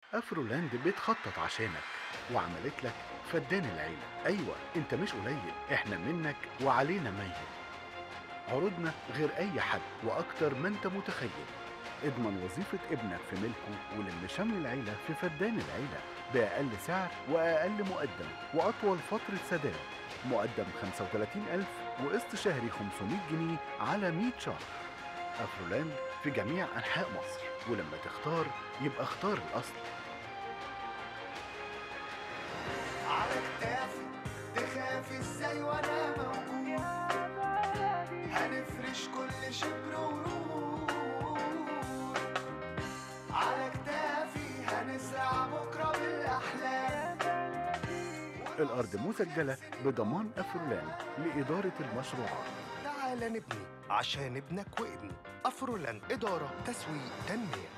افرولاند بتخطط عشانك وعملت لك فدان العيلة ايوه انت مش قليل احنا منك وعلينا ميت عروضنا غير اي حد واكتر ما انت متخيل اضمن وظيفة ابنك في ملكه ولم شمل العيلة في فدان العيلة بأقل سعر وأقل مقدم وأطول فترة سداد مقدم 35000 وقسط شهري 500 جنيه على 100 شهر أفرولاند في جميع أنحاء مصر ولما تختار يبقى اختار الأصل على كتافي تخافي ازاي وانا موجود هنفرش كل شبر ورود على كتافي هنزرع بكره بالاحلام الأرض مسجلة بضمان أفرولاند لإدارة المشروعات تعال نبني عشان ابنك وابني افرولاند اداره تسويق تنميه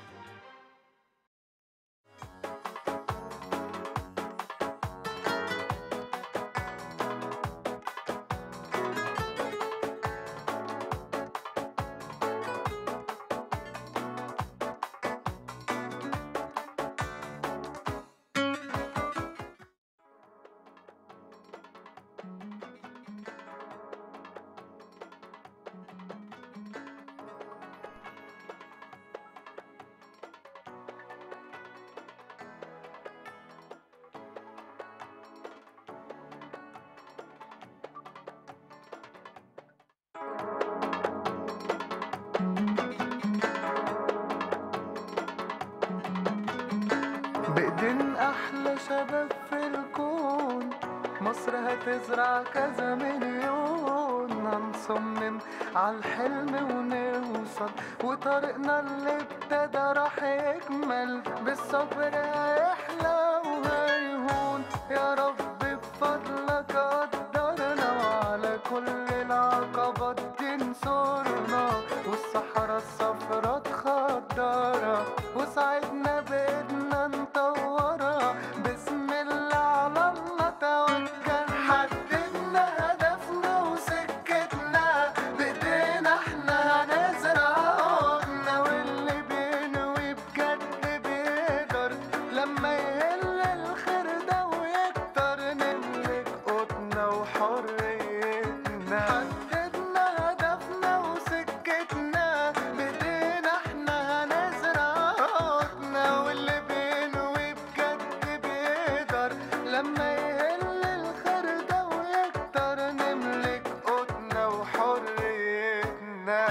بإيدين أحلى شباب في الكون مصر هتزرع كذا مليون هنصمم عالحلم ونوصل وطريقنا اللي ابتدى راح يكمل بالصبر هيحلى وهيهون يا رب بفضلك قدرنا وعلى كل العقبات تنصرنا والصحراء الصفرا تخضرها وساعدنا بإيدنا نطورها بسم الله على الله توكل حددنا هدفنا وسكتنا بإيدينا احنا هنزرع عودنا واللي بينوي بجد بيقدر لما يهل الخير ده ويكتر نملك قوتنا وحريتنا حددنا هدفنا وسكتنا بإيدينا احنا هنزرع عودنا واللي بينوي بجد بيقدر لما يهل الخير ده ويكتر نملك قوتنا وحريتنا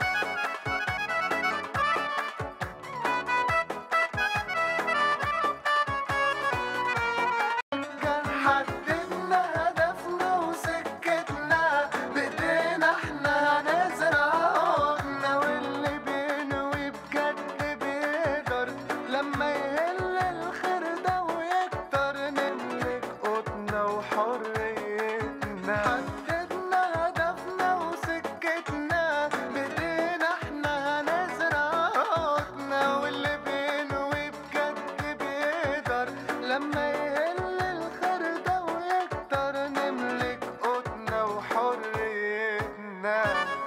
كان حددنا هدفنا وسكتنا بإيدينا احنا هنزرع عودنا واللي بينوي بجد بيقدر لما يهل الخير ده ويكتر نملك قوتنا وحريتنا حددنا هدفنا وسكتنا بإيدينا احنا هنزرع عودنا واللي بينوي بجد بيقدر لما يهل الخير ده ويكتر نملك قوتنا وحريتنا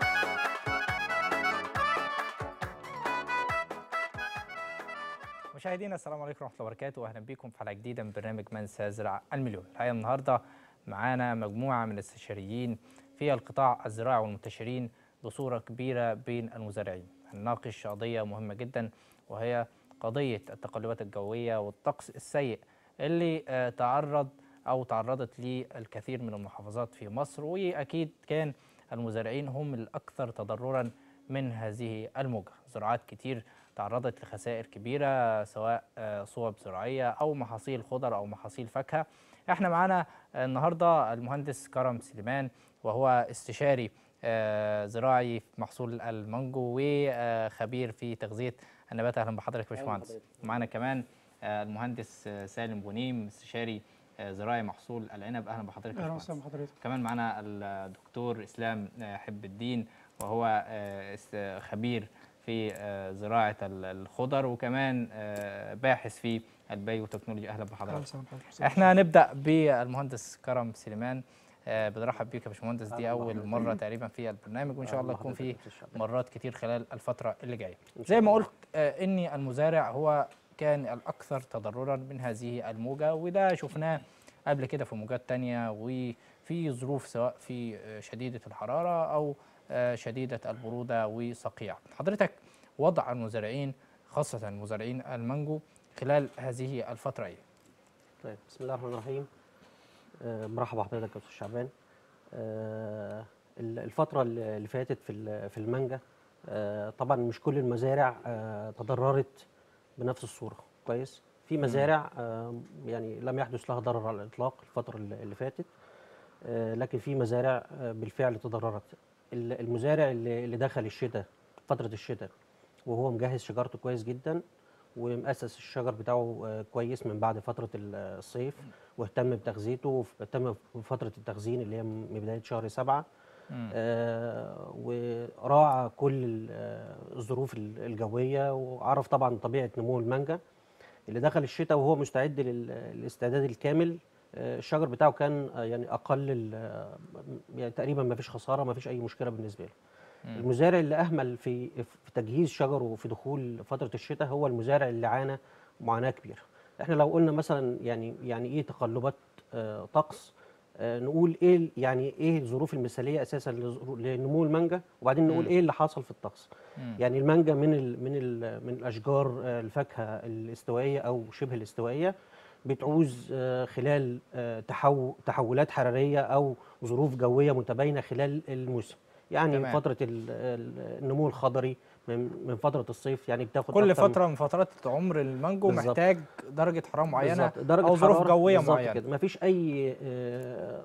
مشاهدينا السلام عليكم ورحمه الله وبركاته واهلا بكم في حلقه جديده من برنامج من سيزرع المليون الحقيقه النهارده معانا مجموعه من الاستشاريين في القطاع الزراعي والمنتشرين بصوره كبيره بين المزارعين هنناقش قضيه مهمه جدا وهي قضيه التقلبات الجويه والطقس السيء اللي آه، تعرض او تعرضت ليه الكثير من المحافظات في مصر واكيد كان المزارعين هم الاكثر تضررا من هذه الموجة زراعات كتير تعرضت لخسائر كبيرة سواء آه، صوب زراعية أو محاصيل خضر أو محاصيل فاكهة احنا معانا النهاردة المهندس كرم سليمان وهو استشاري آه، زراعي في محصول المانجو وخبير في تغذية النبات أهلا بحضرتك يا باشمهندس معانا كمان آه، المهندس آه، سالم بونيم استشاري آه، زراعي محصول العنب أهلا بحضرتك يا اهلا باشمهندس وسهلا بحضرتك كمان معنا الدكتور اسلام آه، حب الدين وهو آه، است- خبير في آه، زراعه ال- الخضر وكمان آه، باحث في البيو وتكنولوجيا اهلا اهلا بحضرتك وسهلا بحضرتك احنا هنبدا بالمهندس كرم سليمان آه، بنرحب بيك يا باشمهندس دي أهلا اول بحضرتك. مره تقريبا في البرنامج وان شاء أهلا الله يكون في بحضرتك إن شاء الله. مرات كتير خلال الفتره اللي جايه إن شاء زي ما الله. قلت آه، اني المزارع هو كان الأكثر تضررا من هذه الموجة وده شفناه قبل كده في موجات تانية وفي ظروف سواء في آه، شديدة الحرارة أو آه، شديدة البرودة وصقيع حضرتك وضع المزارعين خاصة مزارعين المانجو خلال هذه الفترة إيه؟ طيب بسم الله الرحمن الرحيم آه، مرحبا بحضرتك يا استاذ شعبان آه، ال- الفترة اللي اللي فاتت في ال- في المانجا آه، طبعا مش كل المزارع آه، تضررت بنفس الصورة كويس في مزارع آه، يعني لم يحدث لها ضرر على الإطلاق الفترة اللي اللي فاتت آه، لكن في مزارع آه، بالفعل تضررت ال- المزارع اللي اللي دخل الشتاء فترة الشتاء وهو مجهز شجرته كويس جدا ومؤسس الشجر بتاعه آه، كويس من بعد فترة ال- الصيف واهتم بتغذيته واهتم بفترة التخزين اللي هي من بداية شهر سبعة آه وراعى كل ال- آه، الظروف ال- الجوية وعرف طبعا طبيعة نمو المانجا اللي دخل الشتاء وهو مستعد لل- للاستعداد الكامل آه، الشجر بتاعه كان آه، يعني أقل ال- آه، يعني تقريبا ما فيش خسارة ما فيش أي مشكلة بالنسبة له المزارع اللي اهمل في في تجهيز شجره في دخول فتره الشتاء هو المزارع اللي عانى معاناه كبيره احنا لو قلنا مثلا يعني يعني ايه تقلبات آه، طقس آه، نقول ايه ال- يعني ايه الظروف المثاليه اساسا لظرو- لنمو المانجا وبعدين نقول ايه اللي حصل في الطقس يعني المانجا من ال من ال من الاشجار آه، الفاكهه الاستوائيه او شبه الاستوائيه بتعوز آه، خلال آه، تحو تحولات حراريه او ظروف جويه متباينه خلال الموسم يعني تمام. فتره ال- ال- النمو الخضري من من فتره الصيف يعني بتاخد كل أكتر من- فترة من فترات عمر المانجو بالظبط. محتاج درجة حرارة معينة بالظبط. درجة أو ظروف حرارة جوية بالظبط معينة كده مفيش أي آه،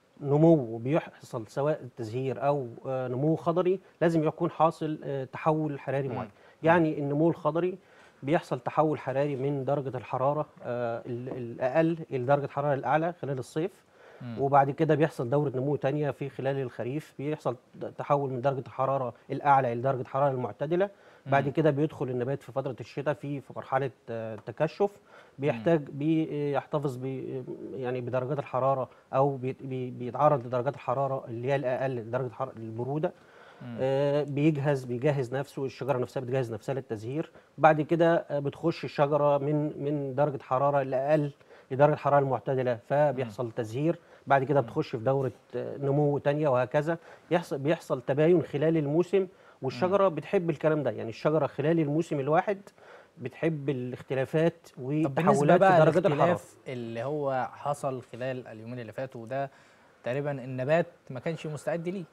نمو بيحصل سواء تزهير أو آه، نمو خضري لازم يكون حاصل آه، تحول حراري مم. معين يعني النمو الخضري بيحصل تحول حراري من درجة الحرارة آه، ال- الأقل إلى درجة الحرارة الأعلى خلال الصيف وبعد كده بيحصل دورة نمو تانية في خلال الخريف بيحصل تحول من درجة الحرارة الأعلى إلى درجة الحرارة المعتدلة بعد كده بيدخل النبات في فترة الشتاء في في مرحلة آه، تكشف بيحتاج بيحتفظ ب يعني بدرجات الحرارة أو بي- بي- بيتعرض لدرجات الحرارة اللي هي الأقل درجة حرارة البرودة آه، بيجهز بيجهز نفسه الشجره نفسها بتجهز نفسها للتزهير بعد كده آه، بتخش الشجره من من درجه حراره الاقل لدرجه الحراره المعتدله فبيحصل تزهير بعد كده بتخش في دوره آه، نمو تانية وهكذا يحصل بيحصل تباين خلال الموسم والشجره بتحب الكلام ده يعني الشجره خلال الموسم الواحد بتحب الاختلافات طب بالنسبة وتحولات في بقى درجات الحراره الاختلاف اللي هو حصل خلال اليومين اللي فاتوا ده تقريبا النبات ما كانش مستعد ليه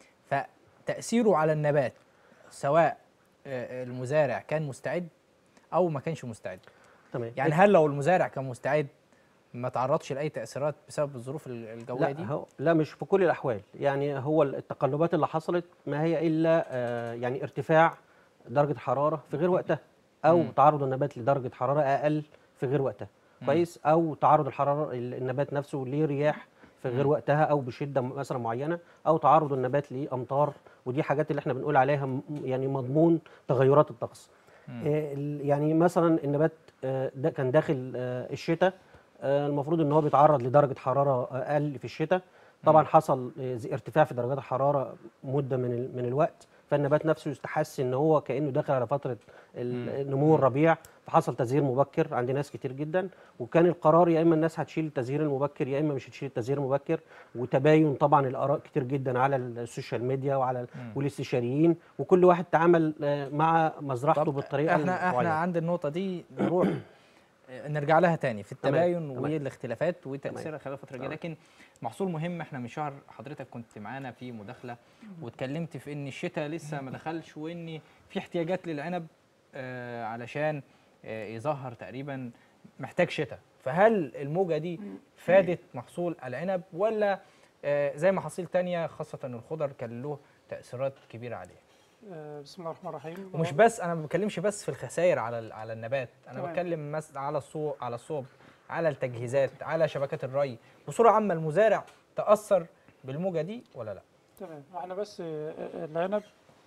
فتأثيره على النبات سواء آه، المزارع كان مستعد أو ما كانش مستعد تمام يعني هل لو المزارع كان مستعد ما تعرضش لأي تأثيرات بسبب الظروف ال- الجوية لا دي؟ هو لا مش في كل الاحوال يعني هو التقلبات اللي حصلت ما هي الا آه، يعني ارتفاع درجه الحراره في غير وقتها او مم. تعرض النبات لدرجه حراره اقل في غير وقتها كويس او تعرض الحراره ال- النبات نفسه لرياح في غير وقتها او بشده م- مثلا معينه او تعرض النبات لامطار ودي حاجات اللي احنا بنقول عليها م- يعني مضمون تغيرات الطقس آه، ال- يعني مثلا النبات آه، ده كان داخل آه، الشتاء آه، المفروض ان هو بيتعرض لدرجه حراره اقل في الشتاء طبعا حصل آه، زي ارتفاع في درجات الحراره مده من ال- من الوقت فالنبات نفسه يستحس ان هو كانه داخل على فتره ال- نمو الربيع فحصل تزهير مبكر عند ناس كتير جدا وكان القرار يا اما الناس هتشيل التزهير المبكر يا اما مش هتشيل التزهير المبكر وتباين طبعا الاراء كتير جدا على السوشيال ميديا وعلى ال- والاستشاريين وكل واحد تعامل آه، مع مزرعته طب بالطريقه احنا احنا المعينة. عند النقطة دي نروح آه، نرجع لها تاني في تمام، التباين تمام. والاختلافات وتأثيرها خلال الفترة الجاية تمام. لكن محصول مهم احنا من شهر حضرتك كنت معانا في مداخلة واتكلمت في ان الشتاء لسه ما دخلش وان في احتياجات للعنب آه علشان آه يظهر تقريبا محتاج شتاء فهل الموجة دي فادت محصول العنب ولا آه زي محاصيل تانية خاصة الخضر كان له تأثيرات كبيرة عليه آه، بسم الله الرحمن الرحيم ومش هو- بس انا ما بتكلمش بس في الخسائر على ال- على النبات انا تمام. بتكلم مثلا على الصوب على الصوب على التجهيزات على شبكات الري بصوره عامه المزارع تاثر بالموجه دي ولا لا تمام احنا بس آه، آه، العنب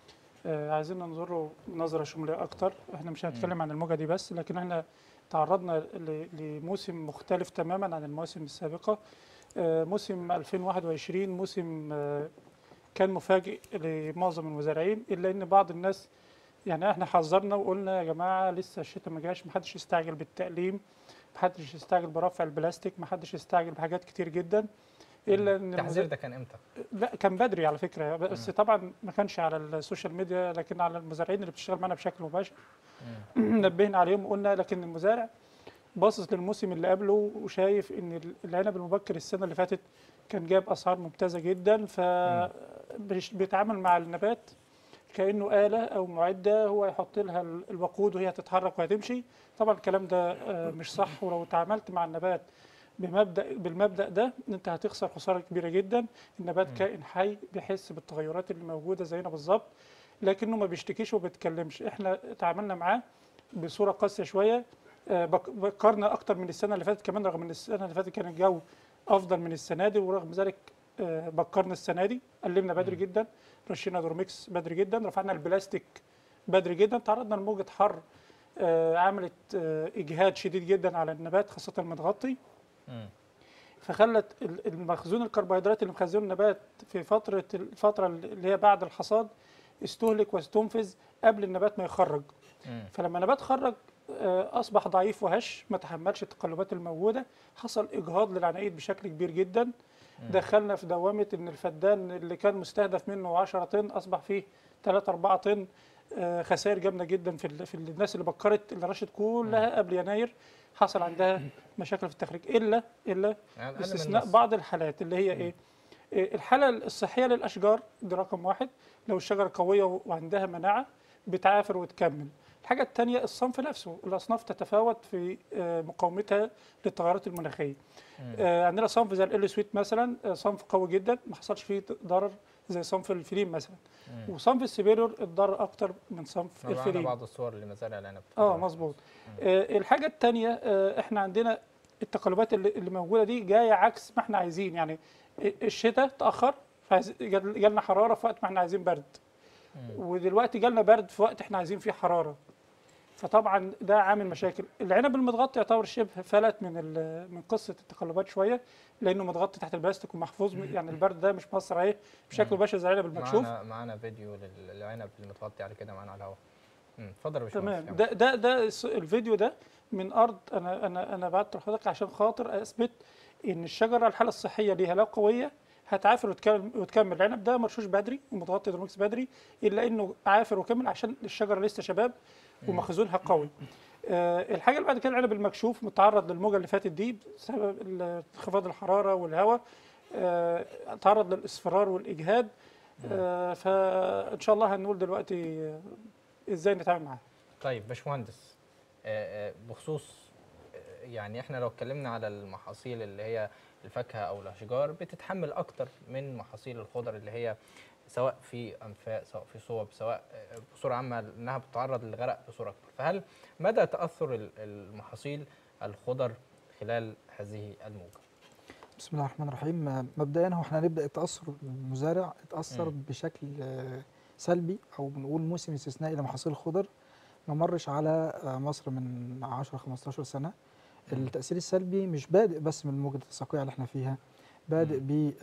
آه، عايزين ننظره نظره شموليه اكتر احنا مش هنتكلم عن الموجه دي بس لكن احنا تعرضنا ل- لموسم مختلف تماما عن المواسم السابقه آه، موسم 2021 موسم آه، كان مفاجئ لمعظم المزارعين الا ان بعض الناس يعني احنا حذرنا وقلنا يا جماعه لسه الشتاء ما جاش محدش يستعجل بالتأليم محدش يستعجل برفع البلاستيك محدش يستعجل بحاجات كتير جدا الا ان التحذير المزا- ده كان امتى؟ لا كان بدري على فكره بس طبعا ما كانش على السوشيال ميديا لكن على المزارعين اللي بتشتغل معانا بشكل مباشر نبهنا عليهم وقلنا لكن المزارع باصص للموسم اللي قبله وشايف ان العنب المبكر السنه اللي فاتت كان جاب اسعار ممتازه جدا فبيتعامل مع النبات كانه اله او معده هو يحط لها ال- الوقود وهي تتحرك وهتمشي طبعا الكلام ده آه، مش صح ولو تعاملت مع النبات بمبدا بالمبدا ده انت هتخسر خساره كبيره جدا النبات كائن حي بيحس بالتغيرات اللي موجوده زينا بالظبط لكنه ما بيشتكيش وما بيتكلمش احنا تعاملنا معاه بصوره قاسيه شويه آه، بك- بكرنا اكتر من السنه اللي فاتت كمان رغم ان السنه اللي فاتت كان الجو افضل من السنه دي ورغم ذلك آه، بكرنا السنه دي قلمنا بدري جدا رشينا دورميكس بدري جدا رفعنا البلاستيك بدري جدا تعرضنا لموجه حر آه، عملت آه، اجهاد شديد جدا على النبات خاصه المتغطي مم. فخلت ال- المخزون الكربوهيدرات اللي مخزنه النبات في فتره الفتره اللي هي بعد الحصاد استهلك واستنفذ قبل النبات ما يخرج مم. فلما النبات خرج آه، اصبح ضعيف وهش ما تحملش التقلبات الموجوده حصل اجهاض للعناقيد بشكل كبير جدا دخلنا في دوامه ان الفدان اللي كان مستهدف منه 10 طن اصبح فيه 3 4 طن آه، خسائر جامده جدا في ال- في الناس اللي بكرت اللي رشت كلها قبل يناير حصل عندها مشاكل في التخريج الا الا يعني أقل من باستثناء نص. بعض الحالات اللي هي ايه إيه، الحاله الصحيه للاشجار دي رقم واحد لو الشجره قويه وعندها مناعه بتعافر وتكمل الحاجه الثانيه الصنف نفسه الاصناف تتفاوت في آه، مقاومتها للتغيرات المناخيه آه، عندنا صنف زي ال سويت مثلا آه، صنف قوي جدا ما حصلش فيه ضرر زي صنف الفليم مثلا وصنف السبيرور اتضرر اكتر من صنف معانا الفليم بعض الصور لمزارع العنب اه مظبوط آه الحاجه الثانيه آه احنا عندنا التقلبات اللي, اللي موجوده دي جايه عكس ما احنا عايزين يعني الشتاء تاخر فعايز- جال- جالنا حراره في وقت ما احنا عايزين برد ودلوقتي جالنا برد في وقت احنا عايزين فيه حراره فطبعا ده عامل مشاكل العنب المتغطي يعتبر شبه فلت من ال- من قصه التقلبات شويه لانه متغطي تحت البلاستيك ومحفوظ من- يعني البرد ده مش مصر اهي بشكل مباشر زي العنب المكشوف معانا معانا فيديو لل- للعنب اللي متغطي على كده معانا على الهواء مم. اتفضل يا باشمهندس تمام كمل. ده ده ده الس- الفيديو ده من ارض انا انا انا بعته لحضرتك عشان خاطر اثبت ان الشجره الحاله الصحيه ليها لو قويه هتعافر وتكمل وتكمل العنب ده مرشوش بدري ومتغطي درمكس بدري الا انه عافر وكمل عشان الشجره لسه شباب ومخزونها قوي آه الحاجه اللي بعد كده العنب المكشوف متعرض للموجه اللي فاتت دي بسبب ال- انخفاض الحراره والهواء آه تعرض للاصفرار والاجهاد آه فان شاء الله هنقول دلوقتي آه، ازاي نتعامل معاه طيب باشمهندس آه، آه، بخصوص آه، يعني احنا لو اتكلمنا على المحاصيل اللي هي الفاكهه او الاشجار بتتحمل اكتر من محاصيل الخضر اللي هي سواء في انفاق سواء في صوب سواء آه، بصوره عامه انها بتتعرض للغرق بصوره اكبر فهل مدى تاثر ال- المحاصيل الخضر خلال هذه الموجه بسم الله الرحمن الرحيم آه، مبدئيا هو احنا هنبدا التاثر المزارع اتاثر مم. بشكل آه، سلبي او بنقول موسم استثنائي لمحاصيل الخضر ما مرش على آه، مصر من 10 15 سنه مم. التاثير السلبي مش بادئ بس من موجه التساقيع اللي احنا فيها بادئ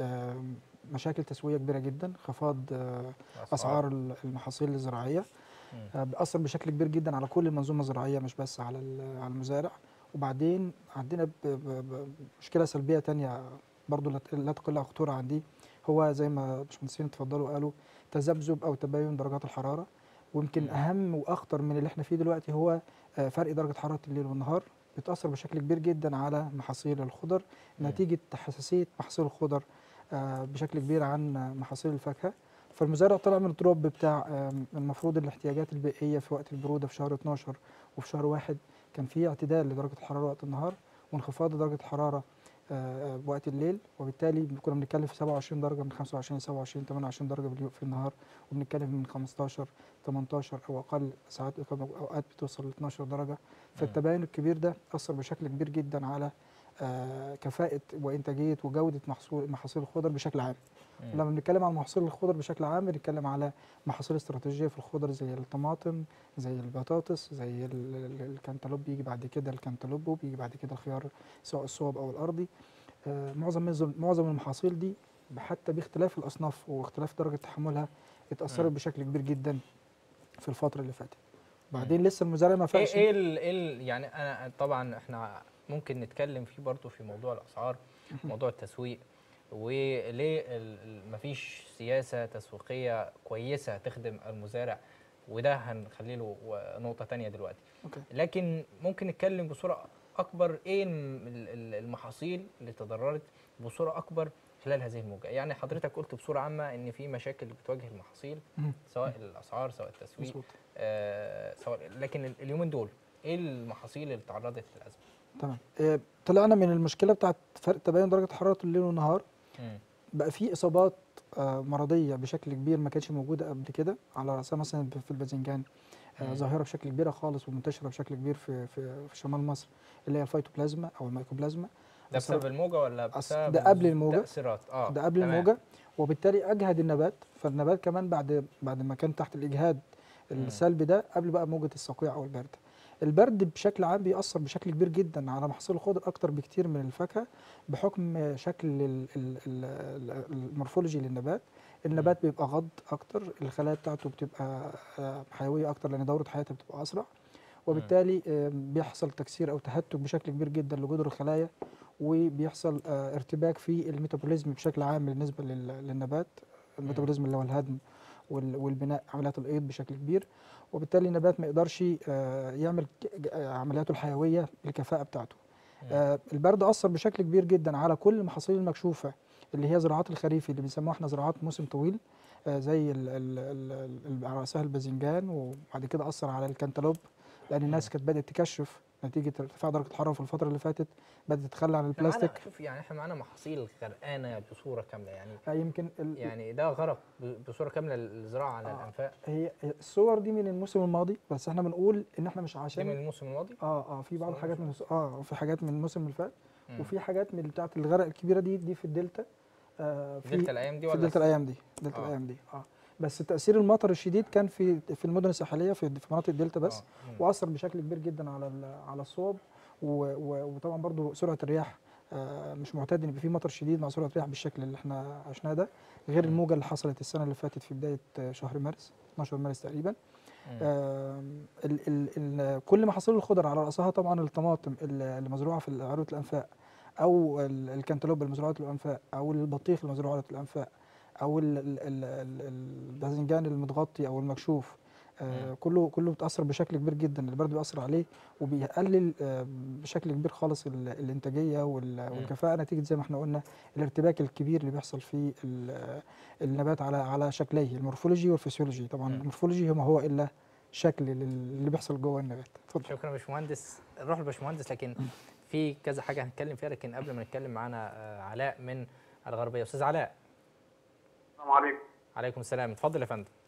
بمشاكل تسويه كبيره جدا انخفاض آه، اسعار ال- المحاصيل الزراعيه مم. آه، بيأثر بشكل كبير جدا على كل المنظومه الزراعيه مش بس على ال- على المزارع وبعدين عندنا ب- ب- ب- مشكله سلبيه تانية برضو لا ت- لا تقل خطوره عندي هو زي ما باشمهندسين اتفضلوا قالوا تذبذب او تباين درجات الحراره ويمكن مم. اهم واخطر من اللي احنا فيه دلوقتي هو آه، فرق درجه حراره الليل والنهار بتاثر بشكل كبير جدا على محاصيل الخضر مم. نتيجه حساسيه محاصيل الخضر آه، بشكل كبير عن آه، محاصيل الفاكهه فالمزارع طلع من الدروب بتاع آم، المفروض الاحتياجات البيئيه في وقت البروده في شهر 12 وفي شهر واحد كان في اعتدال لدرجه الحراره وقت النهار وانخفاض درجه الحراره آه، آه، بوقت الليل وبالتالي كنا بنتكلم في 27 درجه من 25 ل 27 28 درجه باليوم في النهار وبنتكلم من 15 18 او اقل ساعات اوقات بتوصل ل 12 درجه فالتباين الكبير ده اثر بشكل كبير جدا على آه، كفاءه وانتاجيه وجوده محصول محاصيل الخضر بشكل عام مم. لما بنتكلم عن محاصيل الخضر بشكل عام بنتكلم على محاصيل استراتيجيه في الخضر زي الطماطم زي البطاطس زي ال- ال- الكنتالوب بيجي بعد كده الكنتالوب وبيجي بعد كده الخيار سواء الصوب او الارضي آه، معظم معظم المحاصيل دي حتى باختلاف الاصناف واختلاف درجه تحملها اتاثرت مم. بشكل كبير جدا في الفتره اللي فاتت بعدين لسه المزارع ما ايه فاقش ايه ال- إيه ال- يعني انا طبعا احنا ممكن نتكلم فيه برضو في موضوع الاسعار موضوع التسويق وليه ال- ال- مفيش سياسه تسويقيه كويسه تخدم المزارع وده هنخلي له و- نقطه تانية دلوقتي اوكي لكن ممكن نتكلم بصوره اكبر ايه الم- ال- ال- المحاصيل اللي تضررت بصوره اكبر خلال هذه الموجه يعني حضرتك قلت بصوره عامه ان في مشاكل بتواجه المحاصيل مم. سواء الاسعار سواء التسويق مظبوط آه، سواء لكن ال- اليومين دول ايه المحاصيل اللي تعرضت للازمه؟ تمام آه، طلعنا من المشكله بتاعت فرق تباين درجه حراره الليل والنهار مم. بقى في اصابات آه، مرضيه بشكل كبير ما كانتش موجوده قبل كده على راسها مثلا في الباذنجان آه، مم. ظاهره بشكل كبيره خالص ومنتشره بشكل كبير في في, في شمال مصر اللي هي الفيتوبلازما او الميكوبلازما ده أصل- بسبب الموجه ولا أصل بسبب ده قبل الموجة. تاثيرات اه ده قبل تمام. الموجه وبالتالي اجهد النبات فالنبات كمان بعد بعد ما كان تحت الاجهاد السلبي ده قبل بقى موجه الصقيع او البرد البرد بشكل عام بيأثر بشكل كبير جدا على محاصيل الخضر اكتر بكتير من الفاكهه بحكم شكل ال- ال- ال- المورفولوجي للنبات النبات بيبقى غض اكتر الخلايا بتاعته بتبقى آه، حيويه اكتر لان دوره حياتها بتبقى اسرع وبالتالي آه، بيحصل تكسير او تهتك بشكل كبير جدا لجذور الخلايا وبيحصل آه، ارتباك في الميتابوليزم بشكل عام بالنسبه لل- للنبات الميتابوليزم اللي هو الهضم وال- والبناء عمليات الايض بشكل كبير وبالتالي النبات ما يقدرش آه، يعمل ك- ج- آه، عملياته الحيويه بالكفاءه بتاعته آه، البرد اثر بشكل كبير جدا على كل المحاصيل المكشوفه اللي هي زراعات الخريف اللي بنسموها احنا زراعات موسم طويل آه، زي ال- ال- ال- ال- على راسها الباذنجان وبعد كده اثر على الكنتالوب لان الناس كانت بدات تكشف نتيجه ارتفاع درجه الحراره في الفتره اللي فاتت بدات تتخلى عن إحنا معانا- البلاستيك شوف يعني احنا معانا محاصيل غرقانه بصوره كامله يعني آه، يمكن ال- يعني ده غرق ب- بصوره كامله الزراعه على آه. الانفاق هي الصور دي من الموسم الماضي بس احنا بنقول ان احنا مش دي من عشان الموسم الماضي اه اه في بعض صور الحاجات من الس- اه في حاجات من الموسم اللي فات مم. وفي حاجات من بتاعه الغرق الكبيره دي دي في الدلتا آه في دلتا الايام دي في ولا دلتا الايام دي دلتا آه. الايام دي اه بس تاثير المطر الشديد كان في في المدن الساحليه في في مناطق الدلتا بس آه. مم. واثر بشكل كبير جدا على ال- على الصوب و- و- وطبعا برضو سرعه الرياح آه، مش معتاد ان يبقى في مطر شديد مع سرعه رياح بالشكل اللي احنا عشناه ده غير الموجه اللي حصلت السنه اللي فاتت في بدايه آه، شهر مارس 12 مارس تقريبا مم. آم، ال ال ال كل محاصيل الخضر على راسها طبعا الطماطم ال- اللي مزروعه في عروه الانفاق او ال- الكنتالوب المزروعه في الانفاق او البطيخ المزروع على الانفاق او ال- ال- ال- ال- الباذنجان المتغطي او المكشوف آه، مم. كله كله بيتاثر بشكل كبير جدا البرد بيأثر عليه وبيقلل آه، بشكل كبير خالص ال- الانتاجيه وال- والكفاءه نتيجه زي ما احنا قلنا الارتباك الكبير اللي بيحصل في ال- النبات على على شكليه المورفولوجي والفسيولوجي طبعا مم. المورفولوجي ما هو الا شكل لل- اللي بيحصل جوه النبات اتفضل شكرا يا باشمهندس نروح لباشمهندس لكن في كذا حاجه هنتكلم فيها لكن قبل ما نتكلم معانا آه، علاء من الغربيه استاذ علاء السلام عليكم عليكم السلام اتفضل يا فندم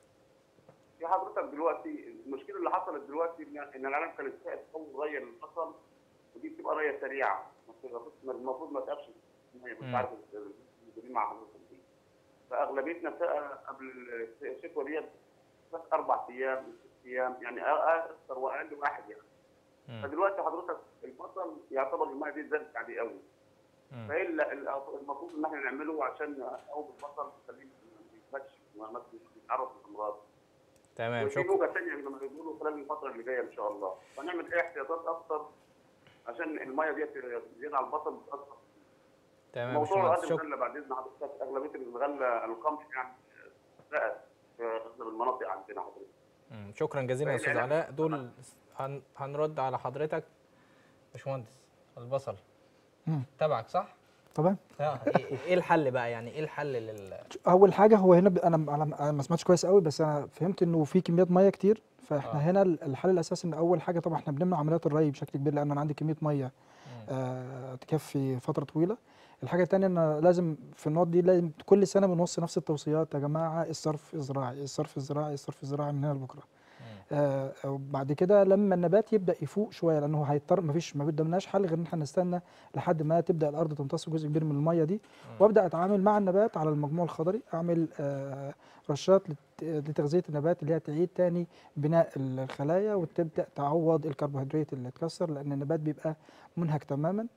يا حضرتك دلوقتي المشكله اللي حصلت دلوقتي ان ان العالم كانت ساعه اول ريه للبصل ودي بتبقى ريه سريعه ما بتبقى- المفروض ما تقفش الميه مم. مش عارف المديرين مع حضرتك دي فاغلبيتنا ساقه قبل الشتوى ديت بس اربع ايام ست ايام يعني اكثر واقل واحد يعني مم. فدلوقتي حضرتك البصل يعتبر الميه دي زادت عليه قوي مم. فايه اللي- اللي المفروض ان احنا نعمله عشان نقوم البصل نخليه ما يتفتش وما يتعرض للامراض تمام وفي شكرا موجة ثانية زي ما بيقولوا خلال الفترة اللي جاية إن شاء الله، فنعمل إيه احتياطات أكتر عشان المية ديت زيادة على البطن بتأثر. تمام يا موضوع باشمهندس الأدم شكرا الغلة بعد إذن حضرتك أغلبية الغلة القمح يعني بقت في أغلب المناطق عندنا حضرتك. مم. شكرا جزيلا يا استاذ فإيه علاء دول هن... هنرد على حضرتك باشمهندس البصل مم. تبعك صح؟ طبعا اه ايه إيه الحل بقى يعني ايه الحل لل اول حاجه هو هنا ب- انا انا أنا ما سمعتش كويس قوي بس انا فهمت انه في كميات ميه كتير فاحنا آه. هنا ال- الحل الاساسي ان اول حاجه طبعا احنا بنمنع عمليات الري بشكل كبير لان انا عندي كميه ميه مم. آه تكفي فتره طويله الحاجه الثانيه ان لازم في النقط دي لازم كل سنه بنوصي نفس التوصيات يا جماعه الصرف الزراعي الصرف الزراعي الصرف الزراعي من هنا لبكره مم. آه وبعد كده لما النبات يبدا يفوق شويه لانه هيضطر مفيش ما قدامناش حل غير ان احنا نستنى لحد ما تبدا الارض تمتص جزء كبير من الميه دي وابدا اتعامل مع النبات على المجموع الخضري اعمل آه رشات لت- لتغذيه النبات اللي هي تعيد تاني بناء الخلايا وتبدا تعوض الكربوهيدرات اللي اتكسر لان النبات بيبقى منهك تماما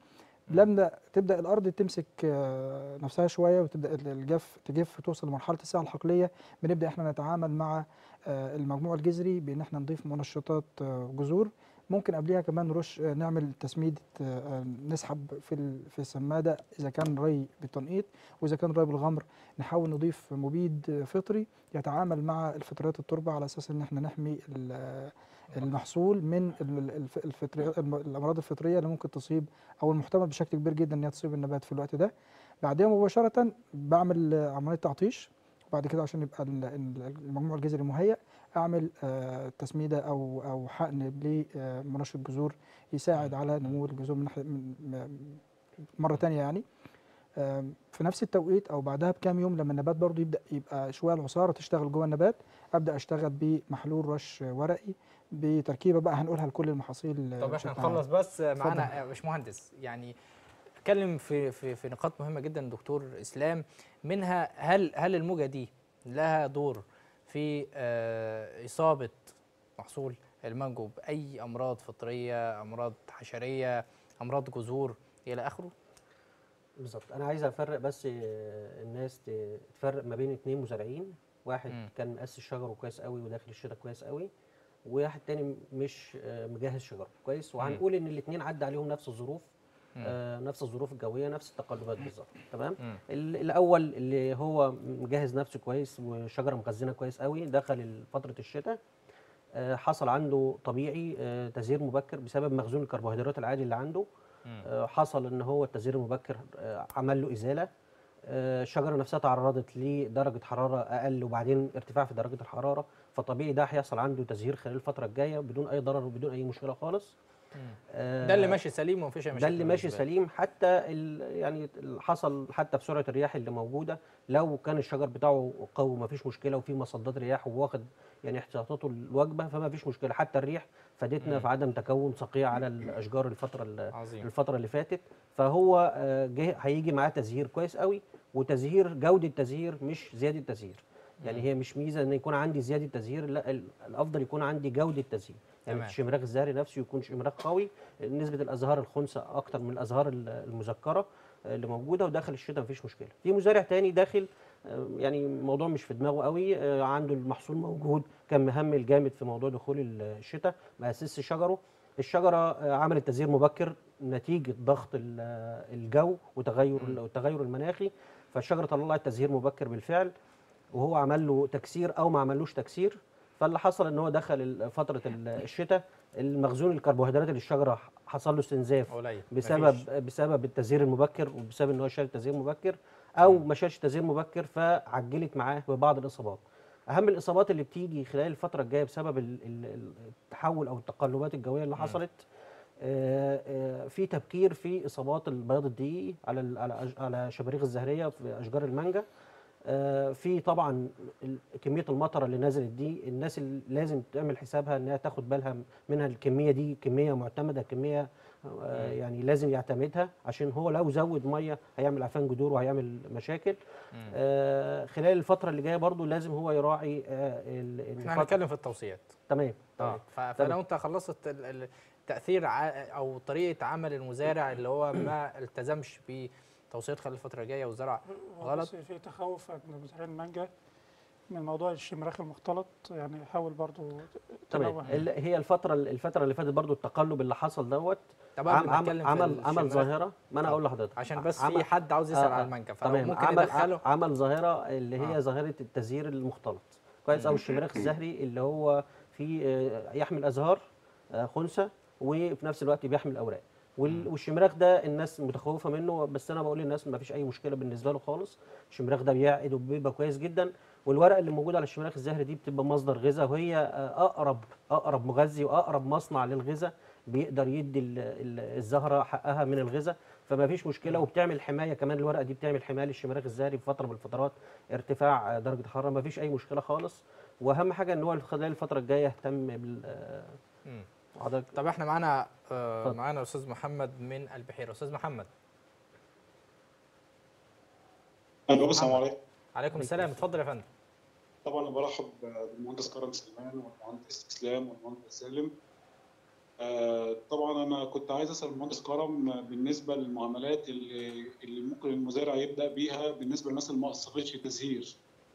لما تبدا الارض تمسك آه، نفسها شويه وتبدا ال- الجف تجف وتوصل لمرحله الساعه الحقليه بنبدا احنا نتعامل مع آه، المجموع الجذري بان احنا نضيف منشطات آه، جذور ممكن قبلها كمان نرش آه، نعمل تسميد آه، آه، نسحب في ال- في السماده اذا كان ري بالتنقيط واذا كان ري بالغمر نحاول نضيف مبيد آه، فطري يتعامل مع الفطريات التربه على اساس ان احنا نحمي ال- آه، المحصول من ال- ال- الف- الفطريات الم- الامراض الفطريه اللي ممكن تصيب او المحتمل بشكل كبير جدا ان هي تصيب النبات في الوقت ده بعدها مباشره بعمل آه، عمليه تعطيش وبعد كده عشان يبقى ال- ال- المجموع الجذري مهيأ اعمل آه، تسميده او او حقن لمنشط جذور يساعد على نمو الجذور من, ناحية- من من- مره تانية يعني آم، في نفس التوقيت او بعدها بكام يوم لما النبات برضو يبدا يبقى شويه العصاره تشتغل جوه النبات ابدا اشتغل بمحلول رش ورقي بتركيبه بقى هنقولها لكل المحاصيل طب بشكل احنا عام. نخلص بس معانا يا باشمهندس يعني اتكلم في في في نقاط مهمه جدا دكتور اسلام منها هل هل الموجه دي لها دور في آه، اصابه محصول المانجو باي امراض فطريه امراض حشريه امراض جذور الى اخره بالظبط انا عايز افرق بس آه، الناس ت- تفرق ما بين اتنين مزارعين واحد مم. كان مقسس شجره كويس قوي وداخل الشتاء كويس قوي وواحد تاني مش آه، مجهز شجره كويس وهنقول ان الاثنين عدى عليهم نفس الظروف مم. آه نفس الظروف الجويه نفس التقلبات بالظبط تمام مم. ال- الاول اللي هو مجهز نفسه كويس وشجره مخزنه كويس قوي دخل فتره الشتاء آه حصل عنده طبيعي آه تزهير مبكر بسبب مخزون الكربوهيدرات العالي اللي عنده مم. آه، حصل ان هو التزهير المبكر آه، عمل له ازاله آه، الشجره نفسها تعرضت لدرجه حراره اقل وبعدين ارتفاع في درجه الحراره فطبيعي ده هيحصل عنده تزهير خلال الفتره الجايه بدون اي ضرر وبدون اي مشكله خالص آه، ده اللي ماشي سليم ومفيش اي مشاكل ده اللي ماشي بالنسبة لي. سليم حتى ال- يعني اللي حصل حتى بسرعه الرياح اللي موجوده لو كان الشجر بتاعه قوي ما فيش مشكله وفي مصدات رياح وواخد يعني احتياطاته الوجبه فما فيش مشكله حتى الريح فادتنا مم. في عدم تكون صقيع على الاشجار الفتره ال- عظيم الفتره اللي فاتت فهو آه، جه هيجي معاه تزهير كويس قوي وتزهير جوده تزهير مش زياده تزهير يعني هي مش ميزه ان يكون عندي زياده تزهير لا ال- الافضل يكون عندي جوده تزهير يعني تمام. الشمراغ الزهري نفسه يكون شمراغ قوي نسبه الازهار الخنثى اكتر من الازهار ال- المذكره آه، اللي موجوده وداخل الشتاء مفيش مشكله في مزارع تاني داخل آه، يعني الموضوع مش في دماغه قوي آه، عنده المحصول موجود كان مهمل جامد في موضوع دخول الشتاء ما اسسش شجره الشجره آه، عملت تزهير مبكر نتيجه ضغط ال- آه، الجو وتغير التغير المناخي فالشجره طلعت تزهير مبكر بالفعل وهو عمل له تكسير او ما عملوش تكسير فاللي حصل ان هو دخل ال- فتره ال- الشتاء المخزون الكربوهيدرات اللي الشجره حصل له استنزاف قليل بسبب مفيش. بسبب التزهير المبكر وبسبب ان هو شال تزهير مبكر او ما شالش تزهير مبكر فعجلت معاه ببعض الاصابات اهم الاصابات اللي بتيجي خلال الفتره الجايه بسبب ال- ال- التحول او التقلبات الجويه اللي حصلت آه، آه، في تبكير في اصابات البياض الدقيقي على ال- على أش- على شباريخ الزهريه في اشجار المانجا آه، في طبعا ال- كميه المطره اللي نزلت دي الناس اللي لازم تعمل حسابها انها تاخد بالها منها الكميه دي كميه معتمده كميه آه، يعني لازم يعتمدها عشان هو لو زود ميه هيعمل عفان جذور وهيعمل مشاكل آه، خلال الفتره اللي جايه برضو لازم هو يراعي آه، ال- احنا الفترة- هنتكلم في التوصيات تمام اه تمام ف- فلو انت خلصت ال- ال- تاثير ع- او طريقه عمل المزارع اللي هو ما التزمش بتوصيات خلال الفتره الجايه وزرع هو غلط بس في تخوف عند مزارعين المانجا من موضوع الشمراخ المختلط يعني حاول برضو تمام تنوه ال- هي الفتره الفتره اللي فاتت برضو التقلب اللي حصل دوت طب قبل عم ما نتكلم عمل في عمل عمل الشمراخ، ظاهره ما انا آه. اقول لحضرتك عشان بس عمل- في حد عاوز يسال آه، على آه، المانجا فلو تمام ممكن عمل ندخله عمل ظاهره اللي هي آه. ظاهره التزهير المختلط كويس او الشمراخ الزهري اللي هو في آه، يحمل ازهار آه، خنثى وفي نفس الوقت بيحمل اوراق وال- والشمراخ ده الناس متخوفه منه بس انا بقول للناس ما فيش اي مشكله بالنسبه له خالص الشمراخ ده بيعقد وبيبقى كويس جدا والورقه اللي موجوده على الشمراخ الزهري دي بتبقى مصدر غذاء وهي آه، اقرب اقرب مغذي واقرب مصنع للغذاء بيقدر يدي ال- ال- الزهره حقها من الغذاء فما فيش مشكله وبتعمل حمايه كمان الورقه دي بتعمل حمايه للشمراخ الزهري في فتره من الفترات ارتفاع آه، درجه الحراره ما فيش اي مشكله خالص واهم حاجه ان هو خلال الفتره الجايه يهتم بال آه، مم. حضرتك طب احنا معانا آه اتفضل. معانا استاذ محمد من البحيره استاذ محمد الو السلام عليكم عليكم السلام اتفضل يا فندم طبعا انا برحب بالمهندس كرم سليمان والمهندس اسلام والمهندس سالم آه، طبعا انا كنت عايز اسال المهندس كرم بالنسبه للمعاملات اللي اللي ممكن المزارع يبدا بيها بالنسبه للناس اللي ما قصفتش تزهير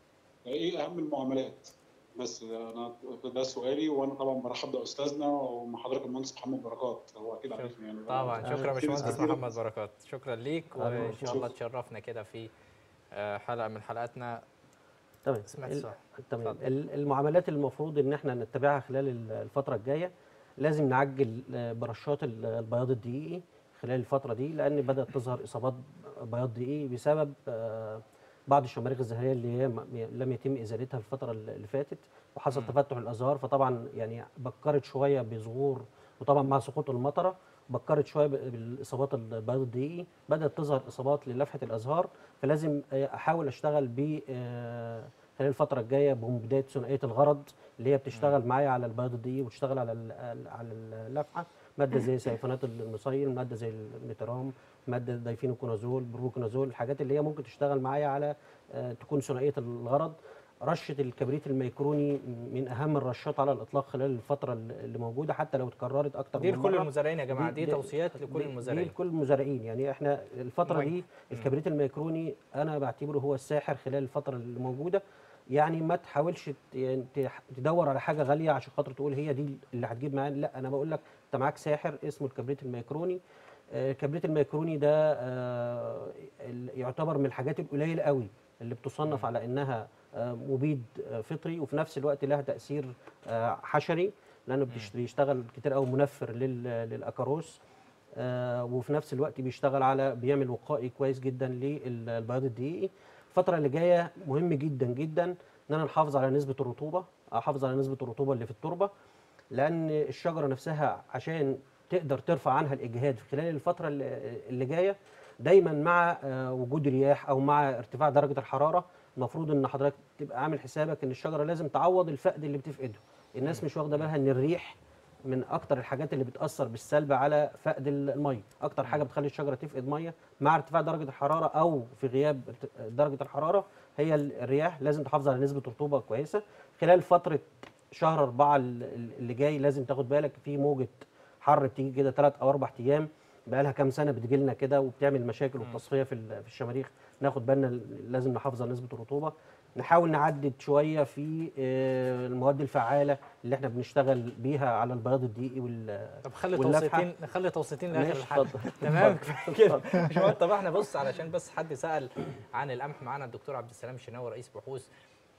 ايه اهم المعاملات بس انا ده سؤالي وانا طبعا برحب باستاذنا ومع حضرتك المهندس محمد بركات هو اكيد عارفني يعني طبعا شكرا يا كتير باشمهندس كتير. محمد بركات شكرا ليك أهلا وان شاء الله وسهلا. تشرفنا كده في آه، حلقه من حلقاتنا تمام سمعت ال- السؤال تمام اتفضل. ال- المعاملات المفروض ان احنا نتبعها خلال ال- الفتره الجايه لازم نعجل آه، برشات ال- البياض الدقيقي خلال الفتره دي لان بدات تظهر اصابات بياض دقيقي بسبب آه، بعض الشماريخ الزهريه اللي هي م- لم يتم ازالتها الفتره اللي فاتت وحصل مم. تفتح الازهار فطبعا يعني بكرت شويه بظهور وطبعا مع سقوط المطره بكرت شويه ب- بالاصابات البياض الدقيقي بدات تظهر اصابات للفحه الازهار فلازم آه، احاول اشتغل ب آه، خلال الفتره الجايه بمبيدات ثنائيه الغرض اللي هي بتشتغل معايا على البياض الدقيقي وتشتغل على ال- على اللفحه ماده زي سيفونات المصيل ماده زي الميترام ماده دايفينوكونازول بروكونازول الحاجات اللي هي ممكن تشتغل معايا على آه، تكون ثنائيه الغرض رشه الكبريت الميكروني من اهم الرشات على الاطلاق خلال الفتره اللي موجوده حتى لو اتكررت اكتر دي من لكل مره المزارعين يا جماعه دي- دي دي- توصيات لكل دي- دي المزارعين لكل المزارعين يعني احنا الفتره مهم. دي الكبريت الميكروني انا بعتبره هو الساحر خلال الفتره اللي موجوده يعني ما تحاولش ت- يعني تح- تدور على حاجه غاليه عشان خاطر تقول هي دي اللي هتجيب معانا لا انا بقول لك انت معاك ساحر اسمه الكبريت الميكروني آه، الكبريت الميكروني ده آه، ال- يعتبر من الحاجات القليله قوي اللي بتصنف على انها آه، مبيد آه، فطري وفي نفس الوقت لها تاثير آه، حشري لانه بتش- بيشتغل كتير قوي منفر لل- للاكاروس آه، وفي نفس الوقت بيشتغل على بيعمل وقائي كويس جدا للبياض الدقيقي الفتره اللي جايه مهم جدا جدا ان انا نحافظ على نسبه الرطوبه احافظ على نسبه الرطوبه اللي في التربه لان الشجره نفسها عشان تقدر ترفع عنها الاجهاد في خلال الفتره اللي اللي جايه دايما مع آه، وجود رياح او مع ارتفاع درجه الحراره المفروض ان حضرتك تبقى عامل حسابك ان الشجره لازم تعوض الفقد اللي بتفقده الناس مش واخده بالها ان الريح من اكتر الحاجات اللي بتاثر بالسلب على فقد الميه اكتر حاجه بتخلي الشجره تفقد ميه مع ارتفاع درجه الحراره او في غياب ارت- درجه الحراره هي الرياح لازم تحافظ على نسبه رطوبه كويسه خلال فتره شهر أربعة ال- ال- اللي جاي لازم تاخد بالك في موجة حر بتيجي كده ثلاث أو أربع أيام بقى لها كام سنة بتجي لنا كده وبتعمل مشاكل والتصفية في ال- في الشماريخ ناخد بالنا ال- لازم نحافظ على نسبة الرطوبة نحاول نعدد شوية في آه، المواد الفعالة اللي احنا بنشتغل بيها على البياض الدقيقي وال طب خلي واللفحة. توصيتين نخلي توصيتين لاخر ماشي، الحلقه اتفضل. تمام كفاية كده مش مهم. طب احنا بص علشان بس حد سال عن القمح معانا الدكتور عبد السلام شناوي رئيس بحوث